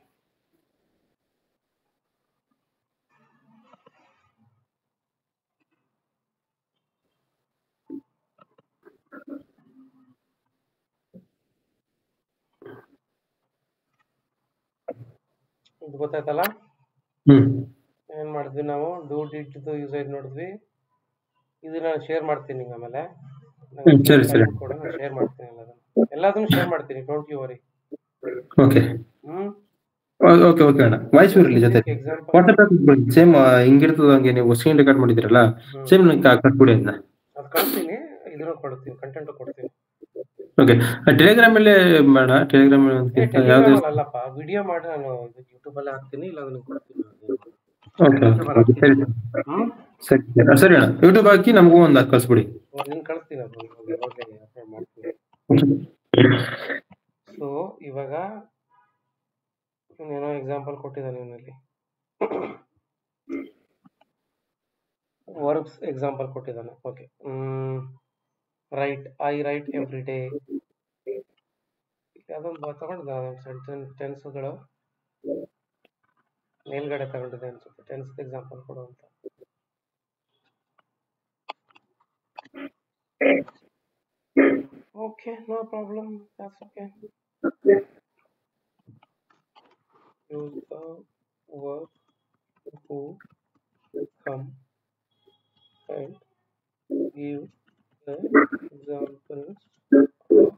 ಇದು ಗೊತ್ತಾಯ್ತಲ್ಲ ಹ್ಮ್ ಏನ್ ಮಾಡಿದ್ವಿ ನಾವು ಡೂ ಡಿಟ್ ಯೂಸೇಜ್ ನೋಡಿದ್ವಿ ಇದು ನಾನು ಶೇರ್ ಮಾಡ್ತೀನಿ ನಿಂಗೆ ಆಮೇಲೆ ಹ್ಮ್, ಸರಿ, ಸರಿ. ಶೇರ್ ಮಾಡ್ತೀನಿ ಎಲ್ಲದನ್ನು ಎಲ್ಲದನ್ನು ಶೇರ್ ಮಾಡ್ತೀನಿ don't you worry okay hmm okay okay ಅಣ್ಣ ವಾಯ್ಸ್ ಇರಲಿ ಜೊತೆ ಎಕ್ಸಾಂಪಲ್ ವಾಟ್ಸಪ್ ಸೇಮ್ ಹಿಂಗಿರ್ತದ ಹಂಗೆ ನೀವು ಸ್ಕ್ರೀನ್ ರೆಕಾರ್ಡ್ ಮಾಡಿದಿರಲ್ಲ ಸೇಮ್ ಕಟ್ಬಿಡಿ ಅದನ್ನ ಅದು ಕಳ್ಸ್ತೀನಿ ಇದನ್ನು ಕೊಡ್ತೀನಿ ಕಂಟೆಂಟ್ ಕೊಡ್ತೀನಿ ಓಕೆ ಟೆಲಿಗ್ರಾಮ್ ಅಲ್ಲಿ ಬೇಡ ಟೆಲಿಗ್ರಾಮ್ ಏ, ಯಾವ್ದು Telegram ಅಲ್ಲಪ್ಪ ವಿಡಿಯೋ ಮಾಡಿ ನಾನು ಯೂಟ್ಯೂಬ್ ಅಲ್ಲಿ ಹಾಕ್ತೀನಿ ಇಲ್ಲ ಅದನ್ನ ಕೊಡ್ತೀನಿ ಓಕೆ ಓಕೆ ಸರಿ ಹ್ಮ್ ಸರಿ ಸರಿ. ಸರಿ ಅಣ್ಣ ಯೂಟ್ಯೂಬ್ ಹಾಕಿ ನಮಗೂ ಒಂದು ಹಾಕಿ ಕಳಿಸ್ಬಿಡಿ ನಿನ್ ಕಳಿಸ್ತೀನಿ ಅದು ಇವಾಗೆ upload ಮಾಡ್ತೀನಿ ಸೊ ಇವಾಗ ಏನೋ ಎಕ್ಸಾಂಪಲ್ ಕೊಟ್ಟಿದ್ದಾನೆ ಇವನಲ್ಲಿ ವರ್ಬ್ಸ್ ಎಕ್ಸಾಂಪಲ್ ಕೊಟ್ಟಿದ್ದಾನೆ okay right I write every day ಅದೊಂದು ತಗೊಂಡಿದ್ದ ಸೆಂಟೆನ್ಸ್ ಟೆನ್ಸ್ಗಳು ಮೇಲ್ಗಡೆ ತಗೊಂಡಿದೆ ಅನ್ಸುತ್ತೆ ಟೆನ್ಸ್ ಎಕ್ಸಾಂಪಲ್ ಕೊಡು ಅಂತ okay no problem that's okay use the verb who come and give the examples of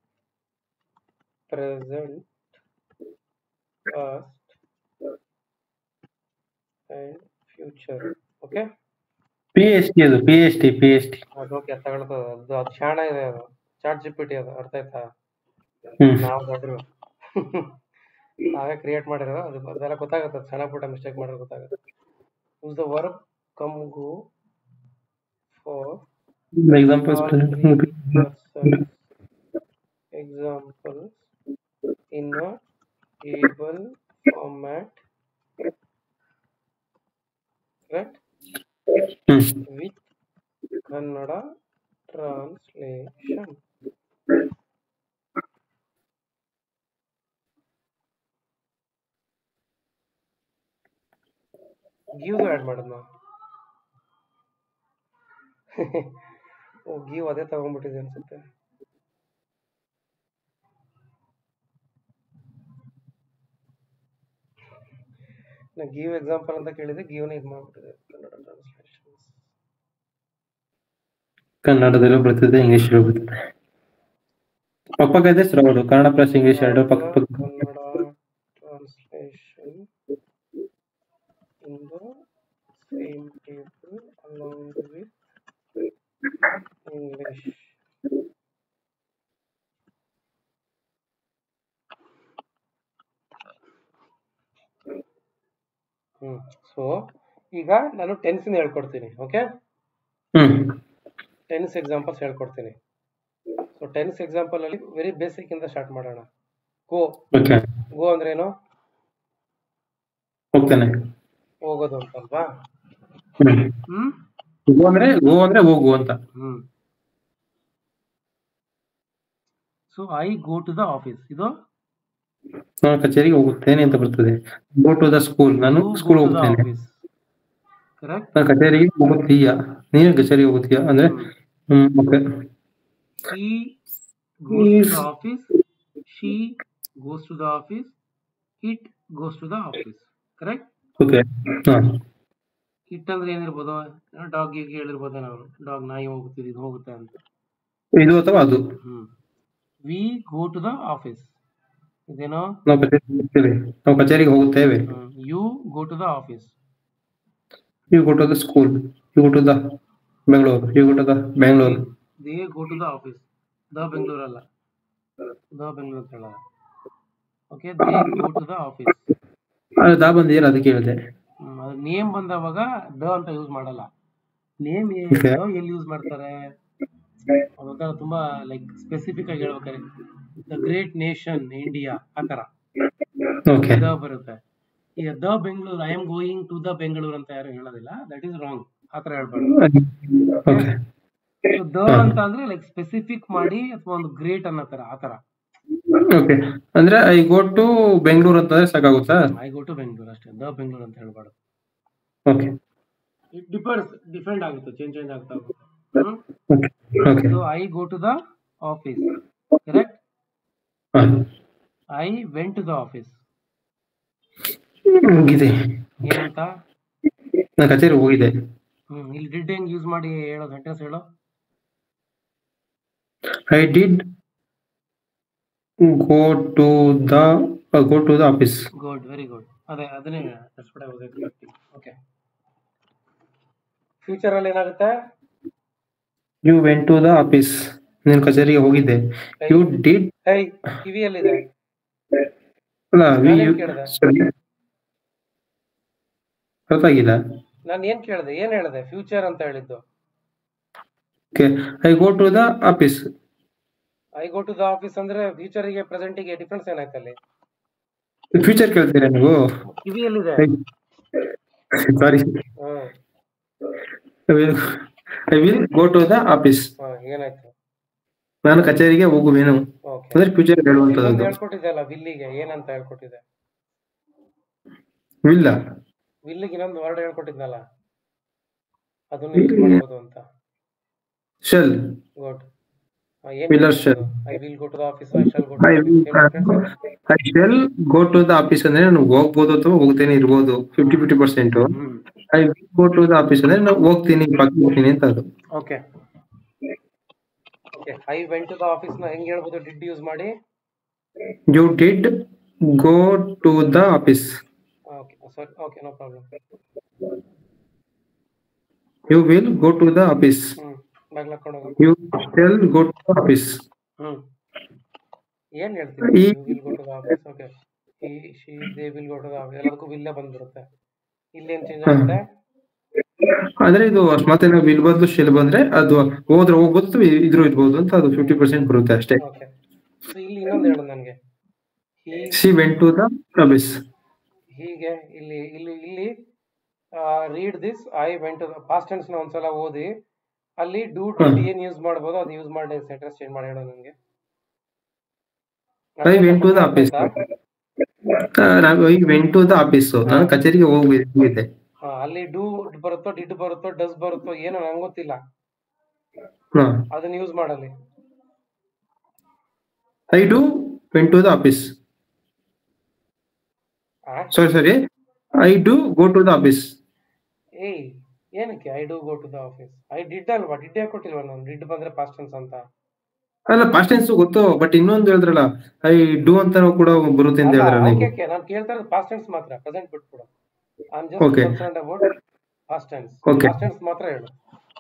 present past and future okay P S T ಅದು P S T P S T ಅದು okay ತಗೊಳ್ತದ ಅದು ಅದು ಶಾಣ ಇದೆ ಅದು chat P T ಅದು ಅರ್ಥ ಆಯ್ತಾ ಹ್ಮ್ ನಾವು ದೊಡ್ಡರು ನಾವೇ ಕ್ರಿಯೇಟ್ ಮಾಡಿರೋ ಅದು ಅದೆಲ್ಲ ಗೊತ್ತಾಗುತ್ತೆ ಸಣ್ಣ ಪುಟ್ಟ ಮಿಸ್ಟೇಕ್ ಮಾಡಿದ್ರೆ ಗೊತ್ತಾಗುತ್ತೆ use the work come go for examples examples in a table format right hmm with kannada translation give add ಮಾಡೋದು ನಾವು ಓ ಗಿವ್ ಅದೇ ತಗೊಂಡ್ಬಿಟ್ಟಿದೆ ಅನ್ಸುತ್ತೆ ನಾ ಗಿವ್ ಎಕ್ಸಾಂಪಲ್ ಅಂತ ಕೇಳಿದೆ ಗಿವ್ನ ಇದು ಮಾಡ್ಬಿಟ್ಟಿದೆ ಕನ್ನಡ ಟ್ರಾನ್ಸ್ಲೇಷನ್ ಕನ್ನಡದಲ್ಲೂ ಬರ್ತದೆ ಇಂಗ್ಲಿಷಲ್ಲೂ ಬರ್ತದೆ ಪಕ್ಕ ಪಕ್ಕ ಇದೆ ಶ್ರವಣ ಕನ್ನಡ ಪ್ಲಸ್ ಇಂಗ್ಲಿಷ್ ಎರಡು ಪಕ್ಕ ಪಕ್ಕ Kannada translation in the same table along with English hmm so ಈಗ ನಾನು ಟೆನ್ಸ್ ಹೇಳ್ಕೊಡ್ತೀನಿ ಓಕೆ ಹ್ಮ್ ಟೆನ್ಸ್ ಎಕ್ಸಾಂಪಲ್ಸ್ ಹೇಳ್ಕೊಡ್ತೀನಿ ಸೊ ಟೆನ್ಸ್ ಎಕ್ಸಾಂಪಲ್ ಅಲ್ಲಿ ವೆರಿ ಬೇಸಿಕ್ ಇಂದ ಸ್ಟಾರ್ಟ್ ಮಾಡೋಣ ಗೋ ಓಕೆ ಗೋ ಅಂದ್ರೆ ಏನು ಹೋಗ್ತಾನೆ ಹೋಗೋದು ಅಂತ ಅಲ್ವಾ ಹ್ಮ್ ಹ್ಮ್ ಗೋ ಅಂದ್ರೆ ಗೋ ಅಂದ್ರೆ ಹೋಗು ಅಂತ hmm so I go to the office ಇದು ನಾನು ಕಚೇರಿಗೆ ಹೋಗುತ್ತೇನೆ ಅಂತ ಬರ್ತದೆ ಗೋ ಟು ದ ಸ್ಕೂಲ್ ನಾನು ಸ್ಕೂಲ್ ಹೋಗ್ತೇನೆ ಆಫೀಸ್ ಕರೆಕ್ಟ್ ನಾನು ಕಚೇರಿಗೆ ಹೋಗುತ್ತೀಯ ನೀನು ಕಚೇರಿಗೆ ಹೋಗುತ್ತೀಯ ಅಂದ್ರೆ hmm okay he goes to the office she goes to the office it goes to the office correct okay ಹಾ ಇಟ್ ಅಂದ್ರೆ ಏನಿರ್ಬೋದು ಡಾಗ್ ಗೆ ಹೇಳಿರ್ಬೋದು ನಾವು ಡಾಗ್ ನಾಯಿ ಹೋಗುತ್ತಿದೆ ಇದು ಹೋಗುತ್ತೆ ಅಂತ ಇದು ಅಥವಾ ಅದು hmm we go to the office ಇದೇನೋ ನಾವು ಕಚೇರಿಗೆ ಹೋಗುತ್ತೇವೆ ನಾವು ಕಚೇರಿಗೆ ಹೋಗುತ್ತೇವೆ you go to the office you go to the school you go to the Bengaluru you go to the Bengaluru they go to the office the Bengaluru ಅಲ್ಲ ದ ಬೆಂಗಳೂರು ಅಂತ ಹೇಳೋದು okay they go to the office ಅದು ದಾ ಬಂದಿಲ್ಲ ಅದಕ್ಕೆ ಹೇಳಿದೆ ಅದು name ಬಂದವಾಗ ದ ಅಂತ ಯೂಸ್ ಮಾಡಲ್ಲ ನೇಮ್ Okay. ಎಲ್ಲಿ ಯೂಸ್ ಮಾಡ್ತಾರೆ ಅದೊಂಥರ ತುಂಬಾ ಲೈಕ್ ಸ್ಪೆಸಿಫಿಕ್ ಆಗಿ ಹೇಳ್ಬೇಕಾರೆ ದ ಗ್ರೇಟ್ ನೇಷನ್ ಇಂಡಿಯಾ ಆ ತರ ಓಕೆ ದ ಬರುತ್ತೆ ಈಗ the Bengaluru I am going to the Bengaluru ಅಂತ ಯಾರು ಹೇಳೋದಿಲ್ಲ ದಟ್ ಈಸ್ ರಾಂಗ್ ಆ ತರ ಹೇಳ್ಬಾರ್ದು ಓಕೆ So, ದ ಅಂತ ಅಂದ್ರೆ ಲೈಕ್ ಸ್ಪೆಸಿಫಿಕ್ ಮಾಡಿ ಅಥವಾ ಒಂದು ಗ್ರೇಟ್ ಅನ್ನೋ ತರ ಆ ತರ ಓಕೆ ಅಂದ್ರೆ ಐ ಗೋ ಟು ಬೆಂಗಳೂರು ಅಂತಂದ್ರೆ ಸಾಕಾಗುತ್ತಾ ಐ ಗೋ ಟು ಬೆಂಗಳೂರು ಅಷ್ಟೇ ದ ಬೆಂಗಳೂರು ಅಂತ ಹೇಳ್ಬಾರ್ದು ಓಕೆ ಇಟ್ ಡಿಪೆಂಡ್ಸ್ ಡಿಫೆಂಡ್ ಆಗುತ್ತೆ ಚೇಂಜ್ ಚೇಂಜ್ ಆಗ್ತಾ ಹೋಗುತ್ತೆ hmm okay okay so I go to the office correct ಹಾಂ I went to the office ಮುಗಿದೆ ಏನಂತ ನಾನು ಕಚೇರಿ ಹೋಗಿದೆ ಹ್ಮ್ ಇಲ್ಲಿ ಡಿಡ್ ಹೆಂಗ್ ಯೂಸ್ ಮಾಡಿ ಹೇಳೋ ಸೆಂಟೆನ್ಸ್ ಹೇಳೋ I did go to the go to the office good very good ಅದೇ ಅದನ್ನೇ ಓಕೆ ಫ್ಯೂಚರ್ ಅಲ್ಲಿ ಏನಾಗುತ್ತೆ you went to the office ನೀನು ಕಚೇರಿಗೆ ಹೋಗಿದ್ದೆ ಯು ಡಿಡ್ ಹೈ ಕಿವಿಯಲ್ಲಿದೆ ಅಲ್ಲ ವಿ ನಾನೇನ್ ಯು ಕೇಳ್ದೆ? ಸರಿ ಅರ್ಥ ಆಗಿಲ್ಲ ನಾನು ಏನ್ ಕೇಳಿದೆ ಏನ್ ಹೇಳಿದೆ ಫ್ಯೂಚರ್ ಅಂತ ಹೇಳಿದ್ದು okay I go to the office I go to the office ಅಂದ್ರೆ ಫ್ಯೂಚರ್ ಗೆ ಪ್ರೆಸೆಂಟ್ ಗೆ ಡಿಫ್ರೆನ್ಸ್ ಏನಾಯ್ತು ಅಲ್ಲಿ ಫ್ಯೂಚರ್ ಕೇಳ್ತೀರಾ ನೀವು ಕಿವಿಯಲ್ಲಿದೆ sorry hmm I will go to the office ಹಾ, ಏನಾಯ್ತು ನಾನು ಕಚೇರಿಗೆ ಹೋಗುವೇನು ಓಕೆ ಅಂದ್ರೆ ಫ್ಯೂಚರ್ ಇನ್ನೊಂದು ಹೇಳುವಂತದ್ದು ಹೇಳ್ಕೊಟ್ಟಿದೆ ಅಲ್ಲ ವಿಲ್ಲಿಗೆ ಏನಂತ ಹೇಳ್ಕೊಟ್ಟಿದೆ ಇಲ್ಲ ವಿಲ್ಲಿಗೆ ಇನ್ನೊಂದು ವರ್ಡ್ ಹೇಳ್ಕೊಟ್ಟಿದ್ನಲ್ಲ ಅದನ್ನ ಯೂಸ್ ಮಾಡ್ಬೋದು ಅಂತ shall good Will shall. I will go to the office I shall go to I I shall go to the office ಅಂದ್ರೆ ನಾನು ಹೋಗ್ಬೋದು ಅಥವಾ ಹೋಗ್ತೇನೆ ಇರ್ಬೋದು fifty fifty percent hmm I will go to the office ಅಂದ್ರೆ ನಾನು ಹೋಗ್ತೀನಿ ಪಕ್ಕ ಹೋಗ್ತೀನಿ ಅಂತ ಅದು okay okay I went to the office ನ ಹೆಂಗ್ ಹೇಳ್ಬೋದು ಡಿಡ್ ಯೂಸ್ ಮಾಡಿ you did go to the office okay ಸರಿ okay no problem you will go to the office hmm ಬಾಗ್ಲ ಹಾಕೊಂಡು ಹೋಗು you shall go to the office hmm ಏನ್ ಹೇಳ್ತೀವಿ ಈ- you will go to the office okay ಈ she they will go to the office ಎಲ್ಲದಕ್ಕೂ ವಿಲ್ಲೇ ಬಂದ್ಬಿಡುತ್ತೆ ಇಲ್ಲೇನ್ ಚೇಂಜ್ ಹಾ. ಆಗುತ್ತೆ ಅಂದ್ರೆ ಇದು ಮತ್ತೆ ನಾವು ವಿಲ್ ಬದಲು ಶೆಲ್ ಬಂದ್ರೆ ಅದು ಹೋದ್ರೆ ಹೋಗ್ಬೋದು ಅಥವಾ ಇದ್ರು ಇರ್ಬೋದು ಅಂತ ಅದು ಫಿಫ್ಟಿ ಪರ್ಸೆಂಟ್ ಬರುತ್ತೆ ಅಷ್ಟೇ ಓಕೆ ಸೊ ಇಲ್ಲಿ ಇನ್ನೊಂದು ಹೇಳು ನನಗೆ ಈ she went to the office ಹೀಗೆ ಇಲ್ಲಿ ಇಲ್ಲಿ ಇಲ್ಲಿ read this I went past tense ನ ಒಂದ್ಸಲ ಓದಿ ಅಲ್ಲಿ ಡೂ ಡಿಡ್ ಏನ್ ಯೂಸ್ ಮಾಡ್ಬೋದು ಅದು ಯೂಸ್ ಮಾಡಿ ಸೆಂಟೆನ್ಸ್ ಚೇಂಜ್ ಮಾಡಿ ಹೇಳು ನನಗೆ I went to the office I went to the office ನಾನು ಕಚೇರಿಗೆ ಹೋಗಿ ಹೋಗಿದ್ದೆ ಹಾ, ಅಲ್ಲಿ ಡೂ ಬರುತ್ತೋ ಡಿಡ್ ಬರುತ್ತೋ ಡಸ್ ಬರುತ್ತೋ ಏನೋ ನಂಗೆ ಗೊತ್ತಿಲ್ಲ ಹಾ ಅದನ್ನ ಯೂಸ್ ಮಾಡಲ್ಲಿ I do went to the office ಆ? Sorry sorry I do go to the office ಏಯ್ ಏನಕ್ಕೆ I do go to the office I did ಅಲ್ವಾ ಡಿಡ್ ಯಾಕೆ ಕೊಟ್ಟಿಲ್ವಾ ನಾನು ಡಿಡ್ ಬಂದ್ರೆ ಪಾಸ್ಟ್ ಟೆನ್ಸ್ ಅಂತ ಅಲ್ಲ ಪಾಸ್ಟ್ ಟೆನ್ಸ್ ಗೊತ್ತು ಬಟ್ ಇನ್ನೊಂದು ಹೇಳಿದ್ರಲ್ಲ ಐ ಡು ಅಂತ ಕೂಡ ಬರುತ್ತೆ ಅಂತ ಹೇಳಿದ್ರ ಓಕೆ ನೀವು ಓಕೆ ನಾನು ಕೇಳ್ತಾ ಇರೋದು ಪಾಸ್ಟ್ ಟೆನ್ಸ್ ಮಾತ್ರ ಪ್ರೆಸೆಂಟ್ ಬಿಟ್ಬಿಡು I am just Okay. Concerned about past tense Okay. Past tense ಮಾತ್ರ ಹೇಳು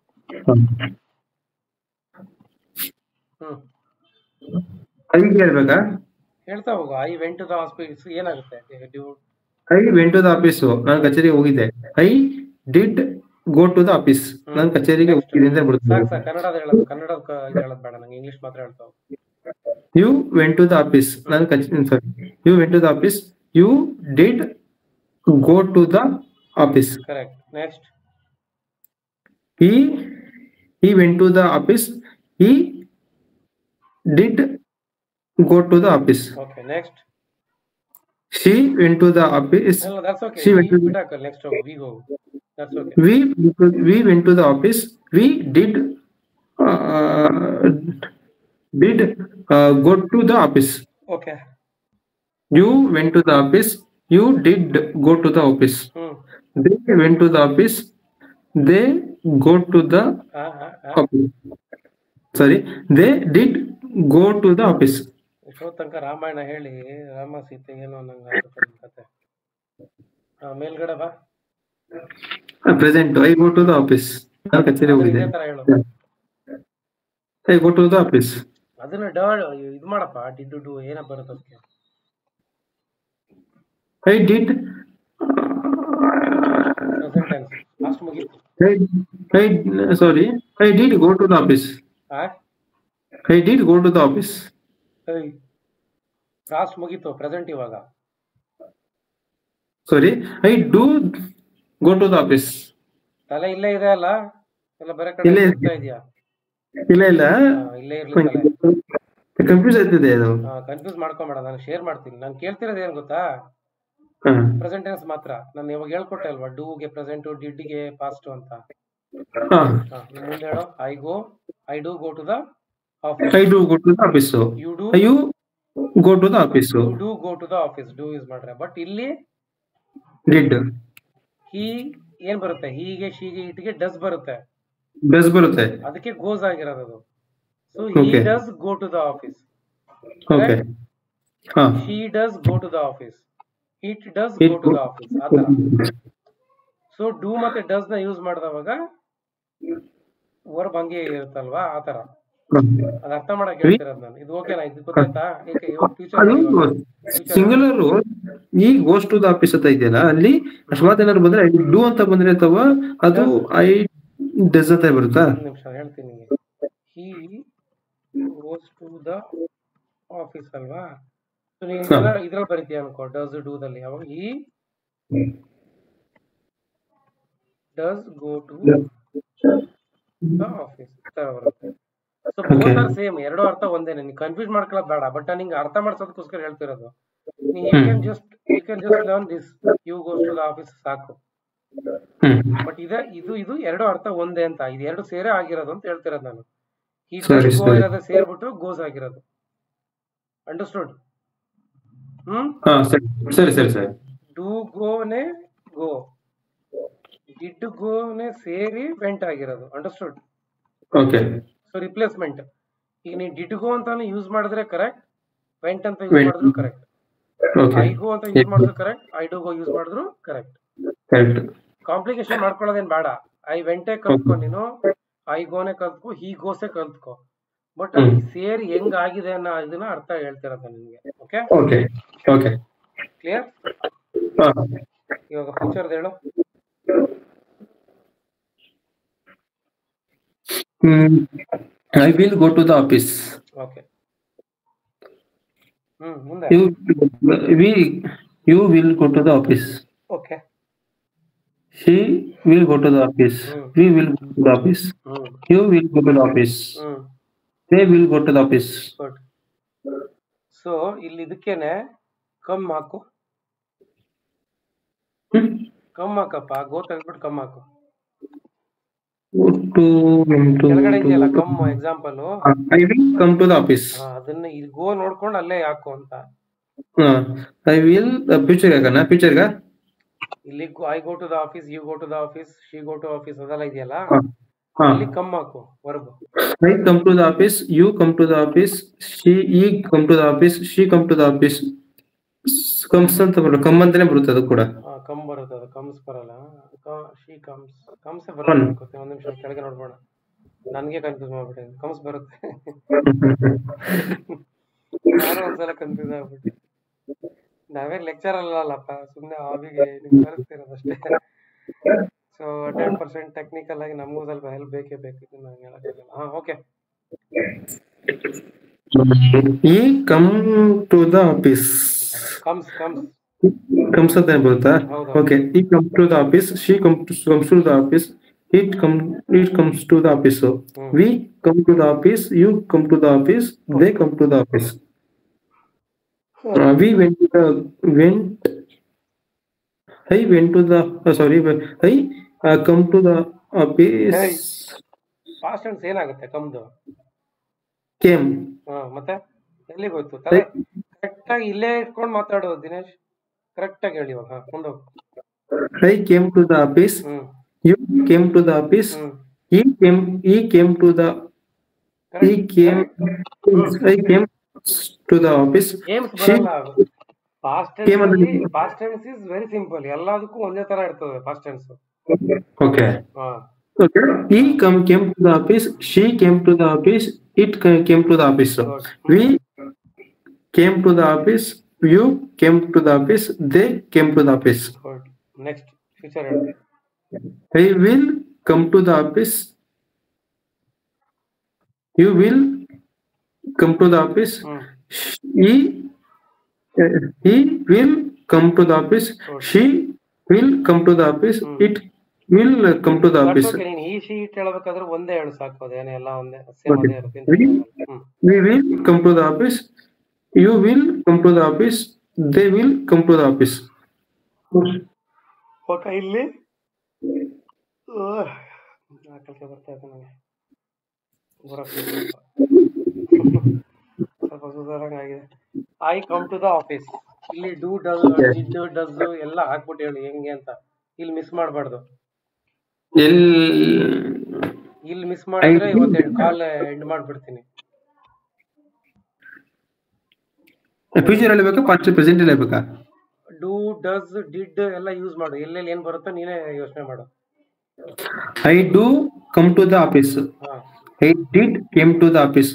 ಹ್ಮ್ ಐಗೆ ಹೇಳ್ಬೇಕಾ ಹೇಳ್ತಾ ಹೋಗು I went to the hospitals ಏನಾಗುತ್ತೆ do I went to the office ನಾನು ಕಚೇರಿಗೆ ಹೋಗಿದ್ದೆ I did go to the office ನಾನು ಕಚೇರಿಗೆ ಹೋಗಿದ್ದೆ ಅಂತ ಬಿಡ್ತೀನಿ ಸಾಕು ಸಾಕು ಕನ್ನಡದ ಹೇಳೋದು ಕನ್ನಡ ಇದು ಹೇಳೋದು ಬೇಡ ನಂಗೆ ಇಂಗ್ಲಿಷ್ ಮಾತ್ರ ಹೇಳ್ತಾ ಹೋಗು you went to the office ನಾನು ಕಚೇರಿ sorry you went to the office you did go to the office correct next he he went to the office he did go to the office okay next she went to the office ಇಲ್ಲ that's okay She went to the- ಬಿಟ್ಟಾಕ next ಹೋಗು we ಹೋಗು that's okay we we went to the office we did uh, did uh, go to the office okay you went to the office you did go to the office hmm they went to the office they go to the ಆ ಆ ಆ office sorry they did go to the office ಎಷ್ಟೋ ತನಕ ರಾಮಾಯಣ ಹೇಳಿ ರಾಮ ಸೀತೆ ಏನೋ ನಂಗೆ ಆಗುತ್ತೆ ನಿಮ್ ಕತೆ ಆ, ಮೇಲ್ಗಡೆ ಬಾ present I go to the office ನಾನು ಕಚೇರಿ ಅದನ್ನ ಹೋಗಿದ್ದೆ ಇದೇ ತರ ಹೇಳು I go to the office ಅದನ್ನ ಡಾಡ್ ಇದು ಮಾಡಪ್ಪ ಡಿಡ್ ಡು ಏನ ಬರುತ್ತೆ ಅದಕ್ಕೆ I did present tense last ಮುಗೀತು I sorry I did go to the office ಆ I did go to the office last ಮುಗೀತು ಪ್ರೆಸೆಂಟ್ ಇವಾಗ sorry I do go to the office ತಲೆ ಇಲ್ಲೇ ಇದೆ ಅಲ್ಲ ಎಲ್ಲ ಬೇರೆ ಕಡೆ ಇಲ್ಲೇ ಇದೆ. ಹೋಗ್ತಾ ಇದೆಯಾ ಇಲ್ಲ ಇಲ್ಲ ಇಲ್ಲೇ ಇರ್ಲಿ ತಲೆ ಕನ್ಫ್ಯೂಸ್ ಆಗ್ತಿದೆ ಅದು ಕನ್ಫ್ಯೂಸ್ ಮಾಡ್ಕೊಂಬೇಡ ನಾನು ಶೇರ್ ಮಾಡ್ತೀನಿ ನಾನು ಕೇಳ್ತಿರೋದು ಏನ್ ಗೊತ್ತಾ ಹಾ ಪ್ರೆಸೆಂಟ್ ಟೆನ್ಸ್ ಮಾತ್ರ ನಾನು ಇವಾಗ ಹೇಳ್ಕೊಟ್ಟೆ ಅಲ್ವಾ ಡೂಗೆ ಪ್ರೆಸೆಂಟ್ ಡಿಡ್ಗೆ ಪಾಸ್ಟ್ ಅಂತ ಹಾ ಹಾ, ಇನ್ನು ಮುಂದೆ ಹೇಳು I go I do go to the office I do go to the office you do you go to the office you do go to the office do use ಮಾಡ್ರೆ but ಇಲ್ಲಿ did he ಏನ್ ಬರುತ್ತೆ ಹೀಗೆ ಶೀಗೆ ಇಟ್ಗೆ does ಬರುತ್ತೆ does ಬರುತ್ತೆ ಅದಕ್ಕೆ goes ಆಗಿರೋದು ಅದು so he Okay. Does go to the office okay ಹಾ she does go to the office it does go to the office ಆತರ ಸೊ ಡೂ ಮತ್ತೆ ಡಸ್ ನ ಯೂಸ್ ಮಾಡಿದವಾಗ ವರ್ಬ್ ಹಂಗೆ ಇರುತ್ತಲ್ವಾ ಆತರ ಅದ್ ಅರ್ಥ ಮಾಡಕ್ ಹೇಳ್ತಿರೋದು ನಾನು ಇದು ಓಕೆನಾ ಇದು ಗೊತ್ತಾಯ್ತಾ ಏಕೆ ಇವಾಗ ಅದು ಫ್ಯೂಚರ್ ಸಿಂಗುಲರ್ ಈ ಗೋಸ್ ಟು ದ ಆಫೀಸ್ ಅಂತ ಇದೆಯಲ್ಲ ಅಲ್ಲಿ ಅಕಸ್ಮಾತ್ ಏನಾದ್ರು ಬಂದ್ರೆ ಐ ಡೂ ಅಂತ ಬಂದ್ರೆ ಅಥವಾ ಅದು ಐ ಡಸ್ ಅಂತ ಬರುತ್ತಾ ಒಂದ್ ನಿಮಿಷ ಹೇಳ್ತೀನಿ ನಿಂಗೆ he goes to the office ಅಲ್ವಾ ಸೊ ನೀನ್ ಇದ್ರಲ್ಲಿ ಬರೀತೀಯ ಅನ್ಕೋ ಡಸ್ ಡೂ ದಲ್ಲಿ ಅವಾಗ he does go to the office ತರ ಬರುತ್ತೆ so Okay. Both are same ಎರಡು ಅರ್ಥ ಒಂದೇನೆ ನೀನ್ ಕನ್ಫ್ಯೂಸ್ ಮಾಡ್ಕೊಳ್ಳೋದು ಬೇಡ ಬಟ್ ನಾನು ನಿಂಗೆ ಅರ್ಥ ಮಾಡ್ಸೋದಕ್ಕೋಸ್ಕರ ಹೇಳ್ತಿರೋದು ನೀ you can just you can just learn this you goes to the office ಸಾಕು ಹ್ಮ್ ಬಟ್ ಇದ ಇದು ಇದು ಎರಡು ಅರ್ಥ ಒಂದೇ ಅಂತ ಇದು ಎರಡು ಸೇರೇ ಆಗಿರೋದು ಅಂತ ಹೇಳ್ತಿರೋದು ನಾನು ಈ ಸರಿ, ಗೋ ಸರಿ. ಇರೋದು ಸೇರ್ಬಿಟ್ಟು ಗೋಸ್ ಆಗಿರೋದು ಅಂಡರ್ಸ್ಟುಡ್ ಹ್ಮ್ ಹಾ ಸರಿ ಸರಿ ಸರಿ ಸರಿ ಡೂ ಗೋನೆ ಗೋ ಡಿಡ್ ಗೋನೆ ಸೇರಿ ವೆಂಟ್ ಆಗಿರೋದು ಅಂಡರ್ಸ್ಟುಡ್ ಓಕೆ ಸೊ ರಿಪ್ಲೇಸ್ಮೆಂಟ್ ಈಗ ನೀವು ಡಿಡ್ ಗೋ ಅಂತಾನು ಯೂಸ್ ಮಾಡಿದ್ರೆ ಕರೆಕ್ಟ್ ವೆಂಟ್ ಅಂತ ಯೂಸ್ Went. ಮಾಡಿದ್ರು ಕರೆಕ್ಟ್ ಓಕೆ ಐ ಗೋ ಅಂತ ಯೂಸ್ ಮಾಡಿದ್ರು correct I do go use ಮಾಡಿದ್ರು ಕರೆಕ್ಟ್ ಕರೆಕ್ಟ್ ಕಾಂಪ್ಲಿಕೇಶನ್ ಮಾಡ್ಕೊಳ್ಳೋದೇನ್ ಬೇಡ ಐ ವೆಂಟೆ ಕಲ್ತ್ಕೊ ನೀನು ಐ ಗೋನೆ ಕಲ್ತ್ಕೊ ಹಿ ಗೋಸೆ ಕಲ್ತ್ಕೊ ಬಟ್ ಹ್ಮ್. ಸೇರಿ ಹೆಂಗ್ ಆಗಿದೆ ಅನ್ನೋ ಇದನ್ನ ಅರ್ಥ ಹೇಳ್ತಿರೋದು ನಿನ್ಗೆ ಓಕೆ ಓಕೆ ಓಕೆ ಕ್ಲಿಯರ್ ಇವಾಗ ಫ್ಯೂಚರ್ ಹೇಳು I will go to the office okay hmm ಮುಂದೆ you we you will go to the office okay she will go to the office hmm. We will go to the office hmm you will go to the office hmm they will go to the office good so ಇಲ್ಲಿ ಇದಕ್ಕೇನೆ come ಹಾಕು come ಹಾಕಪ್ಪ ಗೋ ತೆಗೆದ್ಬಿಟ್ಟು come ಹಾಕು to to ಕೆಳಗಡೆ ಇದೆಯಲ್ಲ come example I will come to the office ಅದನ್ನ ಇಲ್ಲಿ ಗೋ ನೋಡ್ಕೊಂಡು ಅಲ್ಲೇ ಹಾಕು ಅಂತ ಐ ವಿಲ್ ಫ್ಯೂಚರ್ ಹಾಕೋಣ ಫ್ಯೂಚರ್ಗ ಇಲ್ಲಿ I go to the office you go to the office she go to office ಅದೆಲ್ಲ ಇದೆಯಲ್ಲ ಹಾ ಇಲ್ಲಿ ಕಮ್ ಹಾಕು verb I come to the office you come to the office she he come to the office she come to the office comes ಅಂತ ಬರೋ come ಅಂತಾನೆ ಬರುತ್ತೆ ಅದು ಕೂಡ ಕಮ್ ಬರುತ್ತೆ ಅದು ಕಮ್ಸ್ ಬರಲ್ಲ ಶಿ ಕಮ್ಸ್ ಕಮ್ಸೇ ಬರಲ್ಲ ಅನ್ಕೋತೀನಿ ಒಂದ್ ನಿಮಿಷ ಕೆಳಗೆ ನೋಡ್ಬೋಣ ನನ್ಗೆ ಕನ್ಫ್ಯೂಸ್ ಮಾಡ್ಬಿಟ್ಟೆ ಕಮ್ಸ್ ಬರುತ್ತೆ ನಾನು ಒಂದ್ಸಲ ಕನ್ಫ್ಯೂಸ್ ಆಗ್ಬಿಟ್ಟೆ ನಾವೇ ಲೆಕ್ಚರ್ ಅಲ್ಲಲ್ಲಪ್ಪ ಸುಮ್ನೆ ಹಾಬಿಗೆ ನಿಮ್ಗೆ ಕಲಿಸ್ತಿರೋದಷ್ಟೇ ಸೊ ಹಂಡ್ರೆಡ್ ಪರ್ಸೆಂಟ್ ಟೆಕ್ನಿಕಲ್ ಆಗಿ ನಮಗೂ ಸ್ವಲ್ಪ ಹೆಲ್ಪ್ ಬೇಕೇ ಬೇಕು ಇದು ನಾನು ಹೇಳಕ್ಕಾಗಲ್ಲ ಹಾ okay he come to the office comes comes comes ಅಂತಾನೆ ಬರುತ್ತಾ ಹೌದು. Okay he come to the office she come comes to the office it come it comes to the office hmm. We come to the office you come to the office they come to the office we went to the went I went to the sorry I come to the Hey. Office fast and ಏನಾಗುತ್ತೆ ಕಮ್ದು came ಹಾ ಮತ್ತೆ ಎಲ್ಲಿಗೆ ಹೋಯ್ತು ತಲೆ correct ಆಗಿ ಇಲ್ಲೇ ಇಟ್ಕೊಂಡು ಮಾತಾಡು ದಿನೇಶ್ ಕರೆಕ್ಟ್ ಆಗಿ ಹೇಳಿ ಇವಾಗ ಹಾ, ಮುಂದೆ ಹೋಗು I came to the office hmm you came to the office hmm he came he came to the he Correct. Came I came to the office came She- ಬರಲ್ಲ ಪಾಸ್ಟ್ Game ಅಂದ್ರೆ tense past tense is very simple ಎಲ್ಲದಕ್ಕೂ ಒಂದೇ ತರ ಇರ್ತದೆ past tense okay ಹಾ Okay. He come came to the office. She came to the office. It ca- came to the office. Good. We came to the office. You came to the office. They came to the office. Good next future ಹೇಳಿ I will come to the office. You will come to the office. Hmm He uh, he will come to the office. Good. She will come to the office. Hmm. It will uh, come to the That's office. okay, ನೀನ್ ಈ sheet ಹೇಳ್ಬೇಕಾದ್ರೆ ಒಂದೇ ಹೇಳು ಸಾಕು ಅದೇನೆ ಎಲ್ಲ ಒಂದೇ same Okay. ಅದೇ ಇರುತ್ತೆ We- hmm We will come to the office. You will come to the office. They will come to the office. Okay ಇಲ್ಲಿ ಆಕಲ್ಕೆ ಬರ್ತಾ ಇದೆ ನನಗೆ ಬರಕ್ಕೆ ಸ್ವಲ್ಪ ಸುಧಾರಂಗ ಆಗಿದೆ I come to the office ಇಲ್ಲಿ ಡೂ ಡಸ್ ಡಿಡ್ ಡಸ್ ಎಲ್ಲ ಹಾಕ್ಬಿಟ್ಟು ಹೇಳಿ ಹೆಂಗೆ ಅಂತ ಇಲ್ಲಿ ಮಿಸ್ ಮಾಡಬಾರ್ದು ಎಲ್ ಇಲ್ಲಿ ಮಿಸ್ ಮಾಡಿದ್ರೆ I- ಇವತ್ತು ಕಾಲ್ ಎಂಡ್ ಮಾಡ್ಬಿಡ್ತೀನಿ ಫ್ಯೂಚರ್ ಹೇಳ್ಬೇಕಾ ಪಾಸ್ಟ್ ಪ್ರೆಸೆಂಟ್ ಹೇಳ್ಬೇಕಾ ಡೂ ಡಸ್ ಡಿಡ್ ಎಲ್ಲ ಯೂಸ್ ಮಾಡು ಎಲ್ಲೆಲ್ಲಿ ಏನ್ ಬರುತ್ತೋ ನೀನೇ ಯೋಚನೆ ಮಾಡು I do come to the office ಹಾ I did came to the office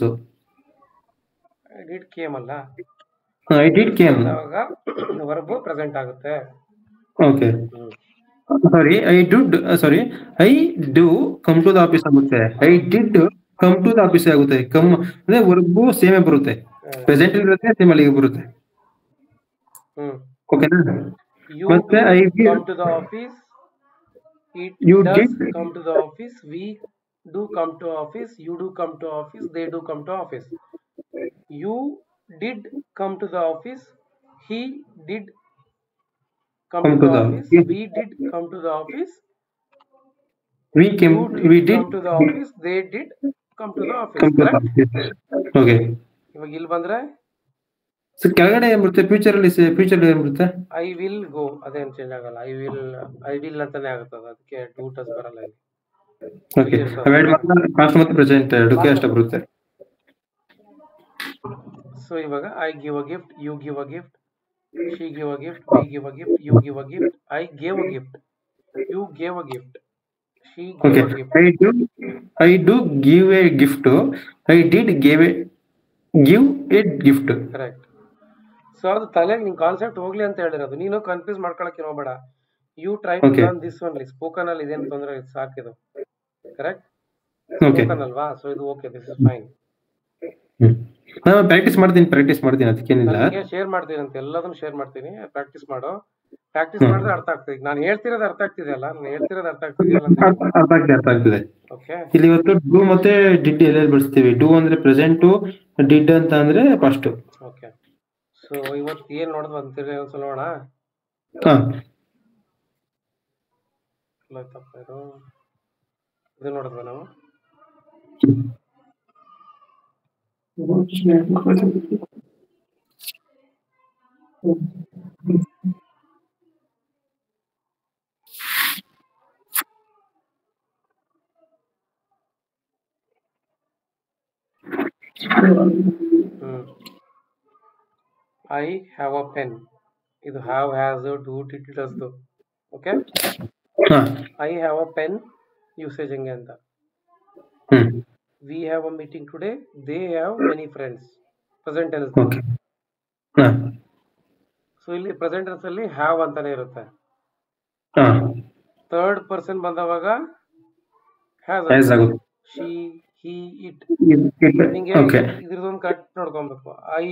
did came ಅಲ್ಲ ಐ ಡಿಡ್ ಕೇಮ್ ಅವಾಗ ವರ್ಬ್ ಪ್ರೆಸೆಂಟ್ ಆಗುತ್ತೆ okay hmm sorry I did sorry I do come to the office ಆಗುತ್ತೆ I did come to the office ಆಗುತ್ತೆ come ಅಂದ್ರೆ verb ಸೇಮೇ ಬರುತ್ತೆ present ಇರುತ್ತೆ same ಅಲ್ಲಿಗೆ ಬರುತ್ತೆ ಹ್ಮ್ ಓಕೆನಾ ಯು ಮತ್ತೆ I will- come to the office it You does did- come to the office we do come to office you do come to office they do come to office you did come to the office he did come Come to to the the office office. We did come to the office we came you we did did come to the office they did come to the office come to the correct office okay ಇವಾಗ ಇಲ್ಲಿ ಬಂದ್ರೆ so ಕೆಳಗಡೆ ಏನ್ ಬರುತ್ತೆ future ಅಲ್ಲಿ future ಏನ್ ಬರುತ್ತೆ I will ಗೋ ಅದೇನ್ ಚೇಂಜ್ ಆಗಲ್ಲ ಐ ವಿಲ್ ಐ ವಿಲ್ ಅಂತಾನೆ ಆಗುತ್ತೆ ಅದು. ಅದಕ್ಕೆ ಟೂ ಟಸ್ ಬರಲ್ಲ ಇಲ್ಲಿ ಓಕೆ ಅವಾಯ್ಡ್ ಮಾಡಿದ್ರೆ ಪಾಸ್ಟ್ ಮತ್ತು ಪ್ರೆಸೆಂಟ್ ಎರಡಕ್ಕೆ ಅಷ್ಟೇ ಬರುತ್ತೆ ಸೊ ಇವಾಗ I give a gift you give a gift she give a gift we give a gift you give a gift i gave a gift you gave a gift she gave okay a gift I do I do give a gift I did give a give a gift correct so ಅದು ತಲೆಗೆ ನಿನ್ concept ಹೋಗ್ಲಿ ಅಂತ ಹೇಳಿರೋದು ನೀನು confuse ಮಾಡ್ಕೊಳಕ್ಕೆ ಹೋಗ್ಬೇಡ you try to Okay. Learn this one like spoken ಅಲ್ಲಿ ಇದೇನು ತೊಂದರೆ ಇಲ್ಲ, ಸಾಕಿದು ಕರೆಕ್ಟ್ ಓಕೆ ಸ್ಪೋಕನ್ ಅಲ್ವಾ ಸೊ ಇದು ಓಕೆ ದಿಸ್ ಇಸ್ ಫೈನ್ ನಾನು ಪ್ರಾಕ್ಟೀಸ್ ಮಾಡ್ತೀನಿ ಪ್ರಾಕ್ಟೀಸ್ ಮಾಡ್ತೀನಿ ಅದಕ್ಕೇನಿಲ್ಲ ನನಗೆ ಶೇರ್ ಮಾಡ್ತೀನಿ ಅಂತ ಎಲ್ಲದನ್ನು ಶೇರ್ ಮಾಡ್ತೀನಿ ಪ್ರಾಕ್ಟೀಸ್ ಮಾಡು ಪ್ರಾಕ್ಟೀಸ್ ಮಾಡಿದ್ರೆ ಅರ್ಥ ಆಗ್ತದೆ ಈಗ ನಾನು ಹೇಳ್ತಿರೋದು ಅರ್ಥ ಆಗ್ತಿದೆಯಲ್ಲ ನಾನು ಹೇಳ್ತಿರೋದು ಅರ್ಥ ಆಗ್ತಿದೆಯಲ್ಲ ಅಂತ ಅರ್ಥ ಅರ್ಥ ಆಗ್ತದೆ ಅರ್ಥ ಆಗ್ತದೆ ಓಕೆ ಇಲ್ಲಿ ಇವತ್ತು ಡೂ ಮತ್ತೆ ಡಿಡ್ ಎಲ್ಲೆಲ್ಲಿ ಬಳಸ್ತೀವಿ ಡೂ ಅಂದ್ರೆ ಪ್ರೆಸೆಂಟು ಡಿಡ್ ಅಂತ ಅಂದ್ರೆ ಫಸ್ಟ್ ಓಕೆ ಸೊ ಇವತ್ತು ಏನ್ ನೋಡಿದ್ವಿ ಅಂತ ತಿರ್ಗಿ ಒಂದ್ಸಲ ನೋಡೋಣ ಹಾ ಎಲ್ಲಾಯ್ತಪ್ಪ ಇದು ಇದು ನೋಡಿದ್ವಿ ನಾವು hmm I have a pen ಇದು ಹ್ಯಾವ್ ಹ್ಯಾಸ್ ಡೂ ಡಿಡ್ ಡಸ್ದು ಓಕೆ ಹಾ I have a pen usage ಹೆಂಗೆ ಅಂತ hmm we have a meeting today they have many friends present tense okay ಹಾ ಸೊ ಇಲ್ಲಿ ಪ್ರೆಸೆಂಟ್ ಟೆನ್ಸ್ ಅಲ್ಲಿ have ಅಂತಾನೆ ಇರುತ್ತೆ ಹಾ ಥರ್ಡ್ ಪರ್ಸನ್ ಬಂದವಾಗ ಹ್ಯಾಸ್ ಹ್ಯಾಸ್ ಆಗುತ್ತೆ ಶಿ ಹಿ ಇಟ್ ಇದು- ನಿಂಗೆ ಓಕೆ ಇದ್ರದೊಂದು ಕರೆಕ್ಟ್ ನೋಡ್ಕೊಬೇಕು ಐ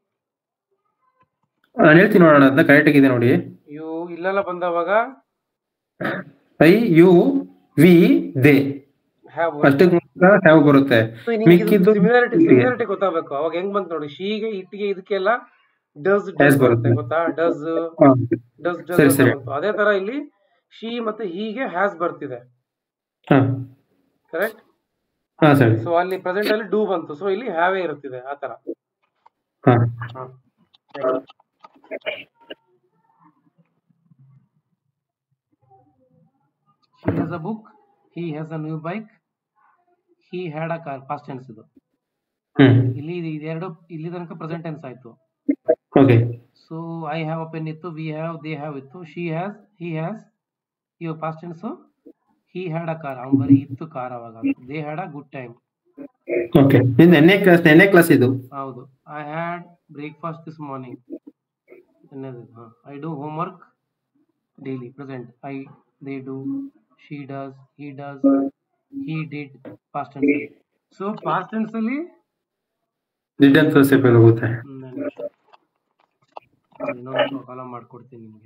ನಾನು ಹೇಳ್ತೀನಿ ನೋಡೋಣ ಅದನ್ನ ಕರೆಕ್ಟ್ ಆಗಿದೆ ನೋಡಿ ಯು ಇಲ್ಲೆಲ್ಲ ಬಂದವಾಗ I you we they have ಅಷ್ಟಕ್ಕೆ ಮಾತ್ರ ಹ್ಯಾವ್ ಬರುತ್ತೆ ಮಿಕ್ಕಿದ್ದು ಸಿಮಿಲಾರಿಟಿ ಇಟ್ಟಿಗೆ. ಸಿಮಿಲಾರಿಟಿ ಗೊತ್ತಾಗಬೇಕು ಅವಾಗ ಹೆಂಗ್ ಬಂತು ನೋಡಿ ಶೀಗೆ ಇಟ್ಟಿಗೆ ಇದಕ್ಕೆಲ್ಲ ಡಸ್ Has ಡಸ್ ಬರುತ್ತೆ. ಬರುತ್ತೆ ಗೊತ್ತಾ ಡಸ್ ಹಾ. ಡಸ್ ಸರಿ, ಡಸ್ ಸರಿ. ಬಂತು ಅದೇ ತರ ಇಲ್ಲಿ ಶಿ ಮತ್ತೆ ಹೀಗೆ ಹ್ಯಾಸ್ ಬರ್ತಿದೆ ಹಾ ಕರೆಕ್ಟ್ ಹಾ ಸರಿ ಸೊ ಅಲ್ಲಿ ಪ್ರೆಸೆಂಟ್ ಅಲ್ಲಿ ಡೂ ಬಂತು ಸೊ ಇಲ್ಲಿ ಹ್ಯಾವೇ ಇರುತ್ತಿದೆ ಆ ತರ ಹಾ ಹಾ. She has a book. He has a new bike. He had a car. Past tense ಇದು ಹ್ಮ್ ಇಲ್ಲಿ ಇದು ಇದೆರಡು ಇಲ್ಲಿ ತನಕ ಪ್ರೆಸೆಂಟ್ ಟೆನ್ಸ್ ಆಯ್ತು okay so I have a pen ಇತ್ತು ವಿ ಹ್ಯಾವ್ ದೇ ಹ್ಯಾವ್ ಇತ್ತು ಶಿ ಹ್ಯಾಸ್ ಹಿ ಹ್ಯಾಸ್ ಇವಾಗ past tense he had a car ಅವ್ನು ಬರೀ ಇತ್ತು ಕಾರ್ ಅವಾಗ they had a good time okay ಇದು ನೆನ್ನೆ ಕ್ಲಾಸ್ ನೆನ್ನೆ ಕ್ಲಾಸ್ ಇದು ಹೌದು I had breakfast this morning I do homework daily present I they do she does he does he did past tense so past tense ಅಲ್ಲಿ did ಅಂತ ಸೇಪಲ್ಲಿ ಹೋಗುತ್ತೆ ಒಂದ್ ನಿಮಿಷ. ಇನ್ನೊಂದು ಕಾಲಮ್ ಮಾಡ್ಕೊಡ್ತೀನಿ ನಿಮಗೆ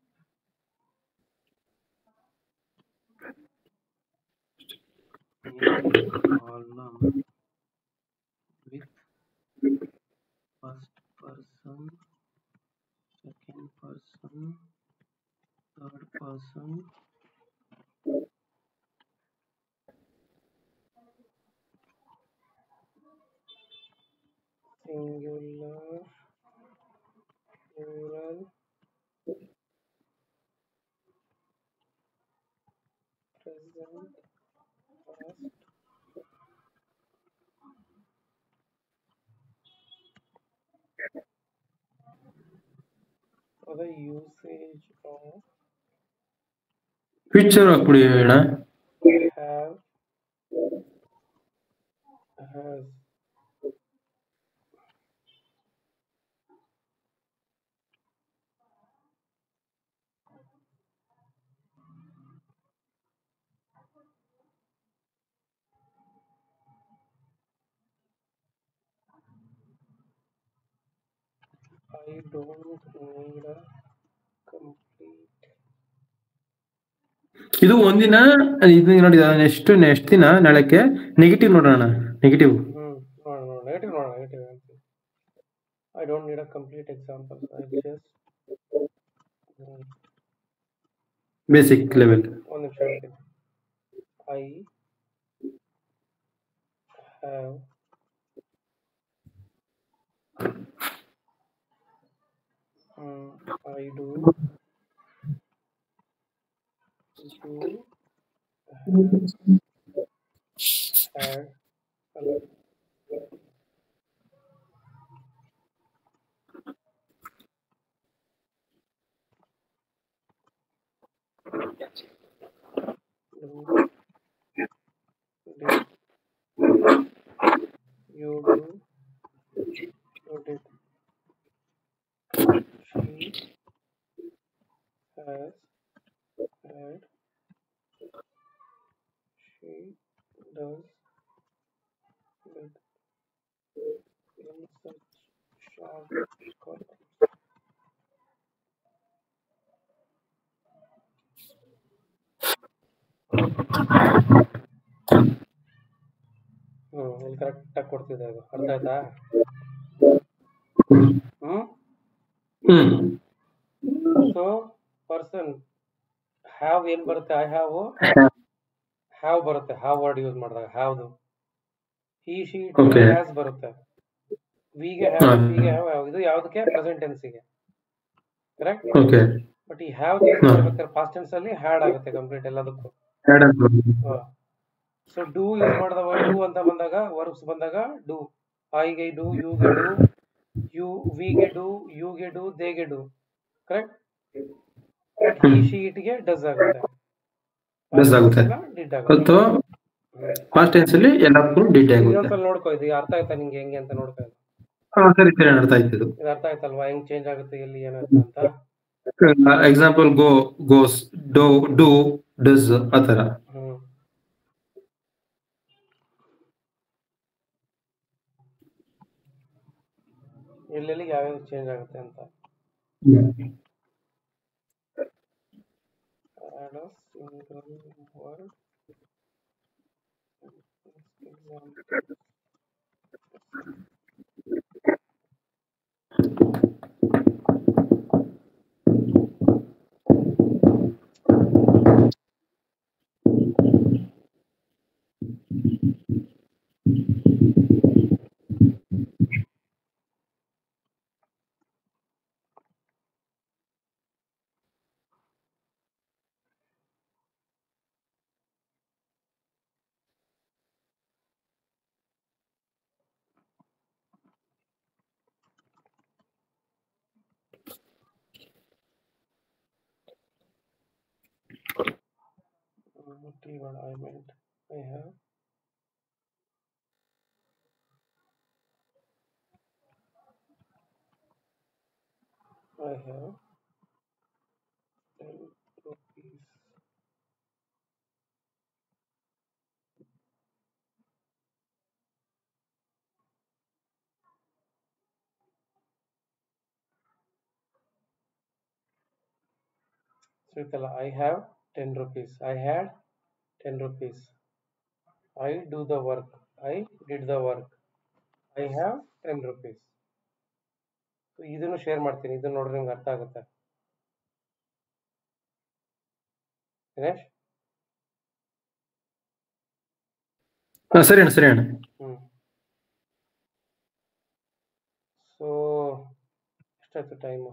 column with first person, second person, third person. Singular, plural, present, past, for the usage of future ಹಾಕ್ಬಿಡಿ ಅಣ್ಣ have has I don't need a complete ಇದು ಒಂದಿನ ಇದು ನೋಡಿ ನೆಕ್ಸ್ಟ್ ನೆಕ್ಸ್ಟ್ ದಿನ ನಾಳೆಗೆ ನೆಗೆಟಿವ್ ನೋಡೋಣ negative Hmm. No, no, negative, no, negative. answer. I don't need a complete example. I just Hmm. Basic level one ನಿಮಿಷ ಹೇಳ್ತೀನಿ. I have Hmm. I do you had hello. does with in such short corpus. ಹ್ಮ್ ಇಲ್ಲಿ correct ಆಗಿ ಕೊಡ್ತಿದೆ ಅದು ಅರ್ಥ ಆಯ್ತಾ hmm hmm so person have ಏನ್ ಬರುತ್ತೆ ಐ ಹ್ಯಾವ್ ಹ್ಯಾವ್ ಬರುತ್ತೆ ಹ್ಯಾವ್ ವರ್ಡ್ ಯೂಸ್ ಮಾಡಿದಾಗ ಹ್ಯಾವ್ದು ಈ ಶೀಟ್ Okay. ಹ್ಯಾಸ್ ಬರುತ್ತೆ ವಿಗೆ ಹ್ಯಾವ್ ಹಾ. ವಿಗೆ ಹ್ಯಾವ್ ಇದು ಯಾವ್ದಕ್ಕೆ ಪ್ರೆಸೆಂಟ್ ಟೆನ್ಸಿಗೆ ಕರೆಕ್ಟ್ ಓಕೆ ಬಟ್ ಈ ಹ್ಯಾವ್ ಯೂಸ್ ಹಾ. ಮಾಡ್ಬೇಕಾದ್ರೆ ಪಾಸ್ಟ್ ಟೆನ್ಸ್ ಅಲ್ಲಿ ಹ್ಯಾಡ್ ಆಗುತ್ತೆ ಕಂಪ್ಲೀಟ್ ಎಲ್ಲದಕ್ಕೂ ಸೊ ಡೂ ಯೂಸ್ ಮಾಡಿದವ ಡೂ ಅಂತ ಬಂದಾಗ ವರ್ಬ್ಸ್ ಬಂದಾಗ ಡೂ ಐಗೆ ಡೂ ಯುಗೆ ಡೂ ಯು ವಿಗೆ ಡೂ ಯುಗೆ ಡೂ ದೇಗೆ ಡೂ ಕರೆಕ್ಟ್ ಈ ಶೀಟ್ಗೆ ಡಸ್ ಆಗುತ್ತೆ Does ಆಗುತ್ತೆ. ಡಿಡ್ ಆಗುತ್ತೆ ಮತ್ತು ಪಾಸ್ಟ್ ಟೆನ್ಸ್ ಅಲ್ಲಿ ಎಲ್ಲಕ್ಕೂ ಡಿಟೇ ಆಗುತ್ತೆ ಇನ್ನೊಂದ್ಸಲ ನೋಡ್ಕೋ ಇದು ಅರ್ಥ ಆಯ್ತಾ ನಿಂಗೆ ಹೆಂಗೆ ಅಂತ ನೋಡ್ಕೋ ಇದು. ಹಾ, ಸರಿ ಸರಿ ಅರ್ಥ ಆಯ್ತು ಇದು ಇದು ಅರ್ಥ ಆಯ್ತಲ್ವಾ ಹೆಂಗ್ ಚೇಂಜ್ ಆಗುತ್ತೆ ಎಲ್ಲಿ ಏನಾಗುತ್ತೆ ಅಂತ example go goes do do does ಆ ತರ ಹ್ಮ್ ಎಲ್ಲೆಲ್ಲಿ ಯಾವ್ಯಾವ ಚೇಂಜ್ ಆಗುತ್ತೆ ಅಂತ add a single word example what word I meant I have I have ten rupees So it'll I have 10 rupees. I had 10 rupees. I do the work. I did the work. I have 10 rupees. So ಇದನ್ನು share ಮಾಡ್ತೀನಿ ಇದನ್ನ ನೋಡಿದ್ರೆ ನಿಮ್ಗೆ ಅರ್ಥ ಆಗುತ್ತೆ ದಿನೇಶ್ ಹಾ, ಸರಿ ಅಣ್ಣ ಸರಿ ಅಣ್ಣ ಹ್ಮ್ ಸೊ ಎಷ್ಟಾಯ್ತು ಟೈಮು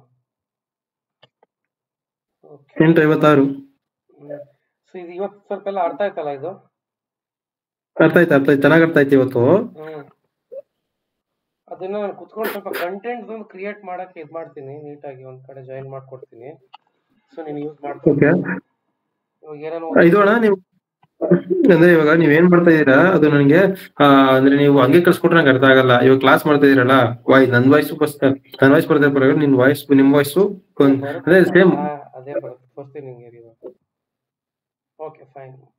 ಓಕೆ ಎಂಟು ಐವತ್ತಾರು ಸೊ ಇದು ಇವತ್ತು ಸ್ವಲ್ಪ ಎಲ್ಲ ಅರ್ಥ ಆಯ್ತಲ್ಲ ಇದು ಅರ್ಥ ಆಯ್ತು ಅರ್ಥ ಆಯ್ತು ಚೆನ್ನಾಗಿ ಅರ್ಥ ಆಯ್ತು ಇವತ್ತು ಹ್ಮ್ ಅದನ್ನ ನಾನು ಕುತ್ಕೊಂಡು ಸ್ವಲ್ಪ ಕಂಟೆಂಟ್ ಒಂದು ಕ್ರಿಯೇಟ್ ಮಾಡಕ್ಕೆ ಇದು ಮಾಡ್ತೀನಿ ನೀಟಾಗಿ ಒಂದ್ ಕಡೆ ಜಾಯಿನ್ ಮಾಡ್ಕೊಡ್ತೀನಿ ಸೊ ನೀನು ಯೂಸ್ ಮಾಡ್ಕೊ ಓಕೆ ಇವಾಗ ಏನೇನೋ ಇದು ಅಣ್ಣ ನೀವು ಅಂದ್ರೆ ಇವಾಗ ನೀವ್ ಏನ್ ಮಾಡ್ತಾ ಇದೀರಾ ಅದು ನನಗೆ ಆ, ಅಂದ್ರೆ ನೀವು ಹಂಗೆ ಕಳ್ಸ್ಕೊಟ್ರೆ ನಂಗೆ ಅರ್ಥ ಆಗಲ್ಲ ಇವಾಗ ಕ್ಲಾಸ್ ಮಾಡ್ತಾ ಇದೀರಲ್ಲ ವಾಯ್ ನನ್ ವಾಯ್ಸ್ ನನ್ ವಾಯ್ಸ್ ಬರ್ತಾ ಪರವಾಗಿಲ್ಲ ನಿನ್ ವಾಯ್ಸ್ ನಿಮ್ ವಾಯ್ಸು ಅದೇ ಸೇಮ್ ಅದೇ ಬರುತ್ತೆ ತೋರಿಸ್ತೀನಿ ನಿಂಗೆ ಇವಾಗ ಓಕೆ ಫೈನ್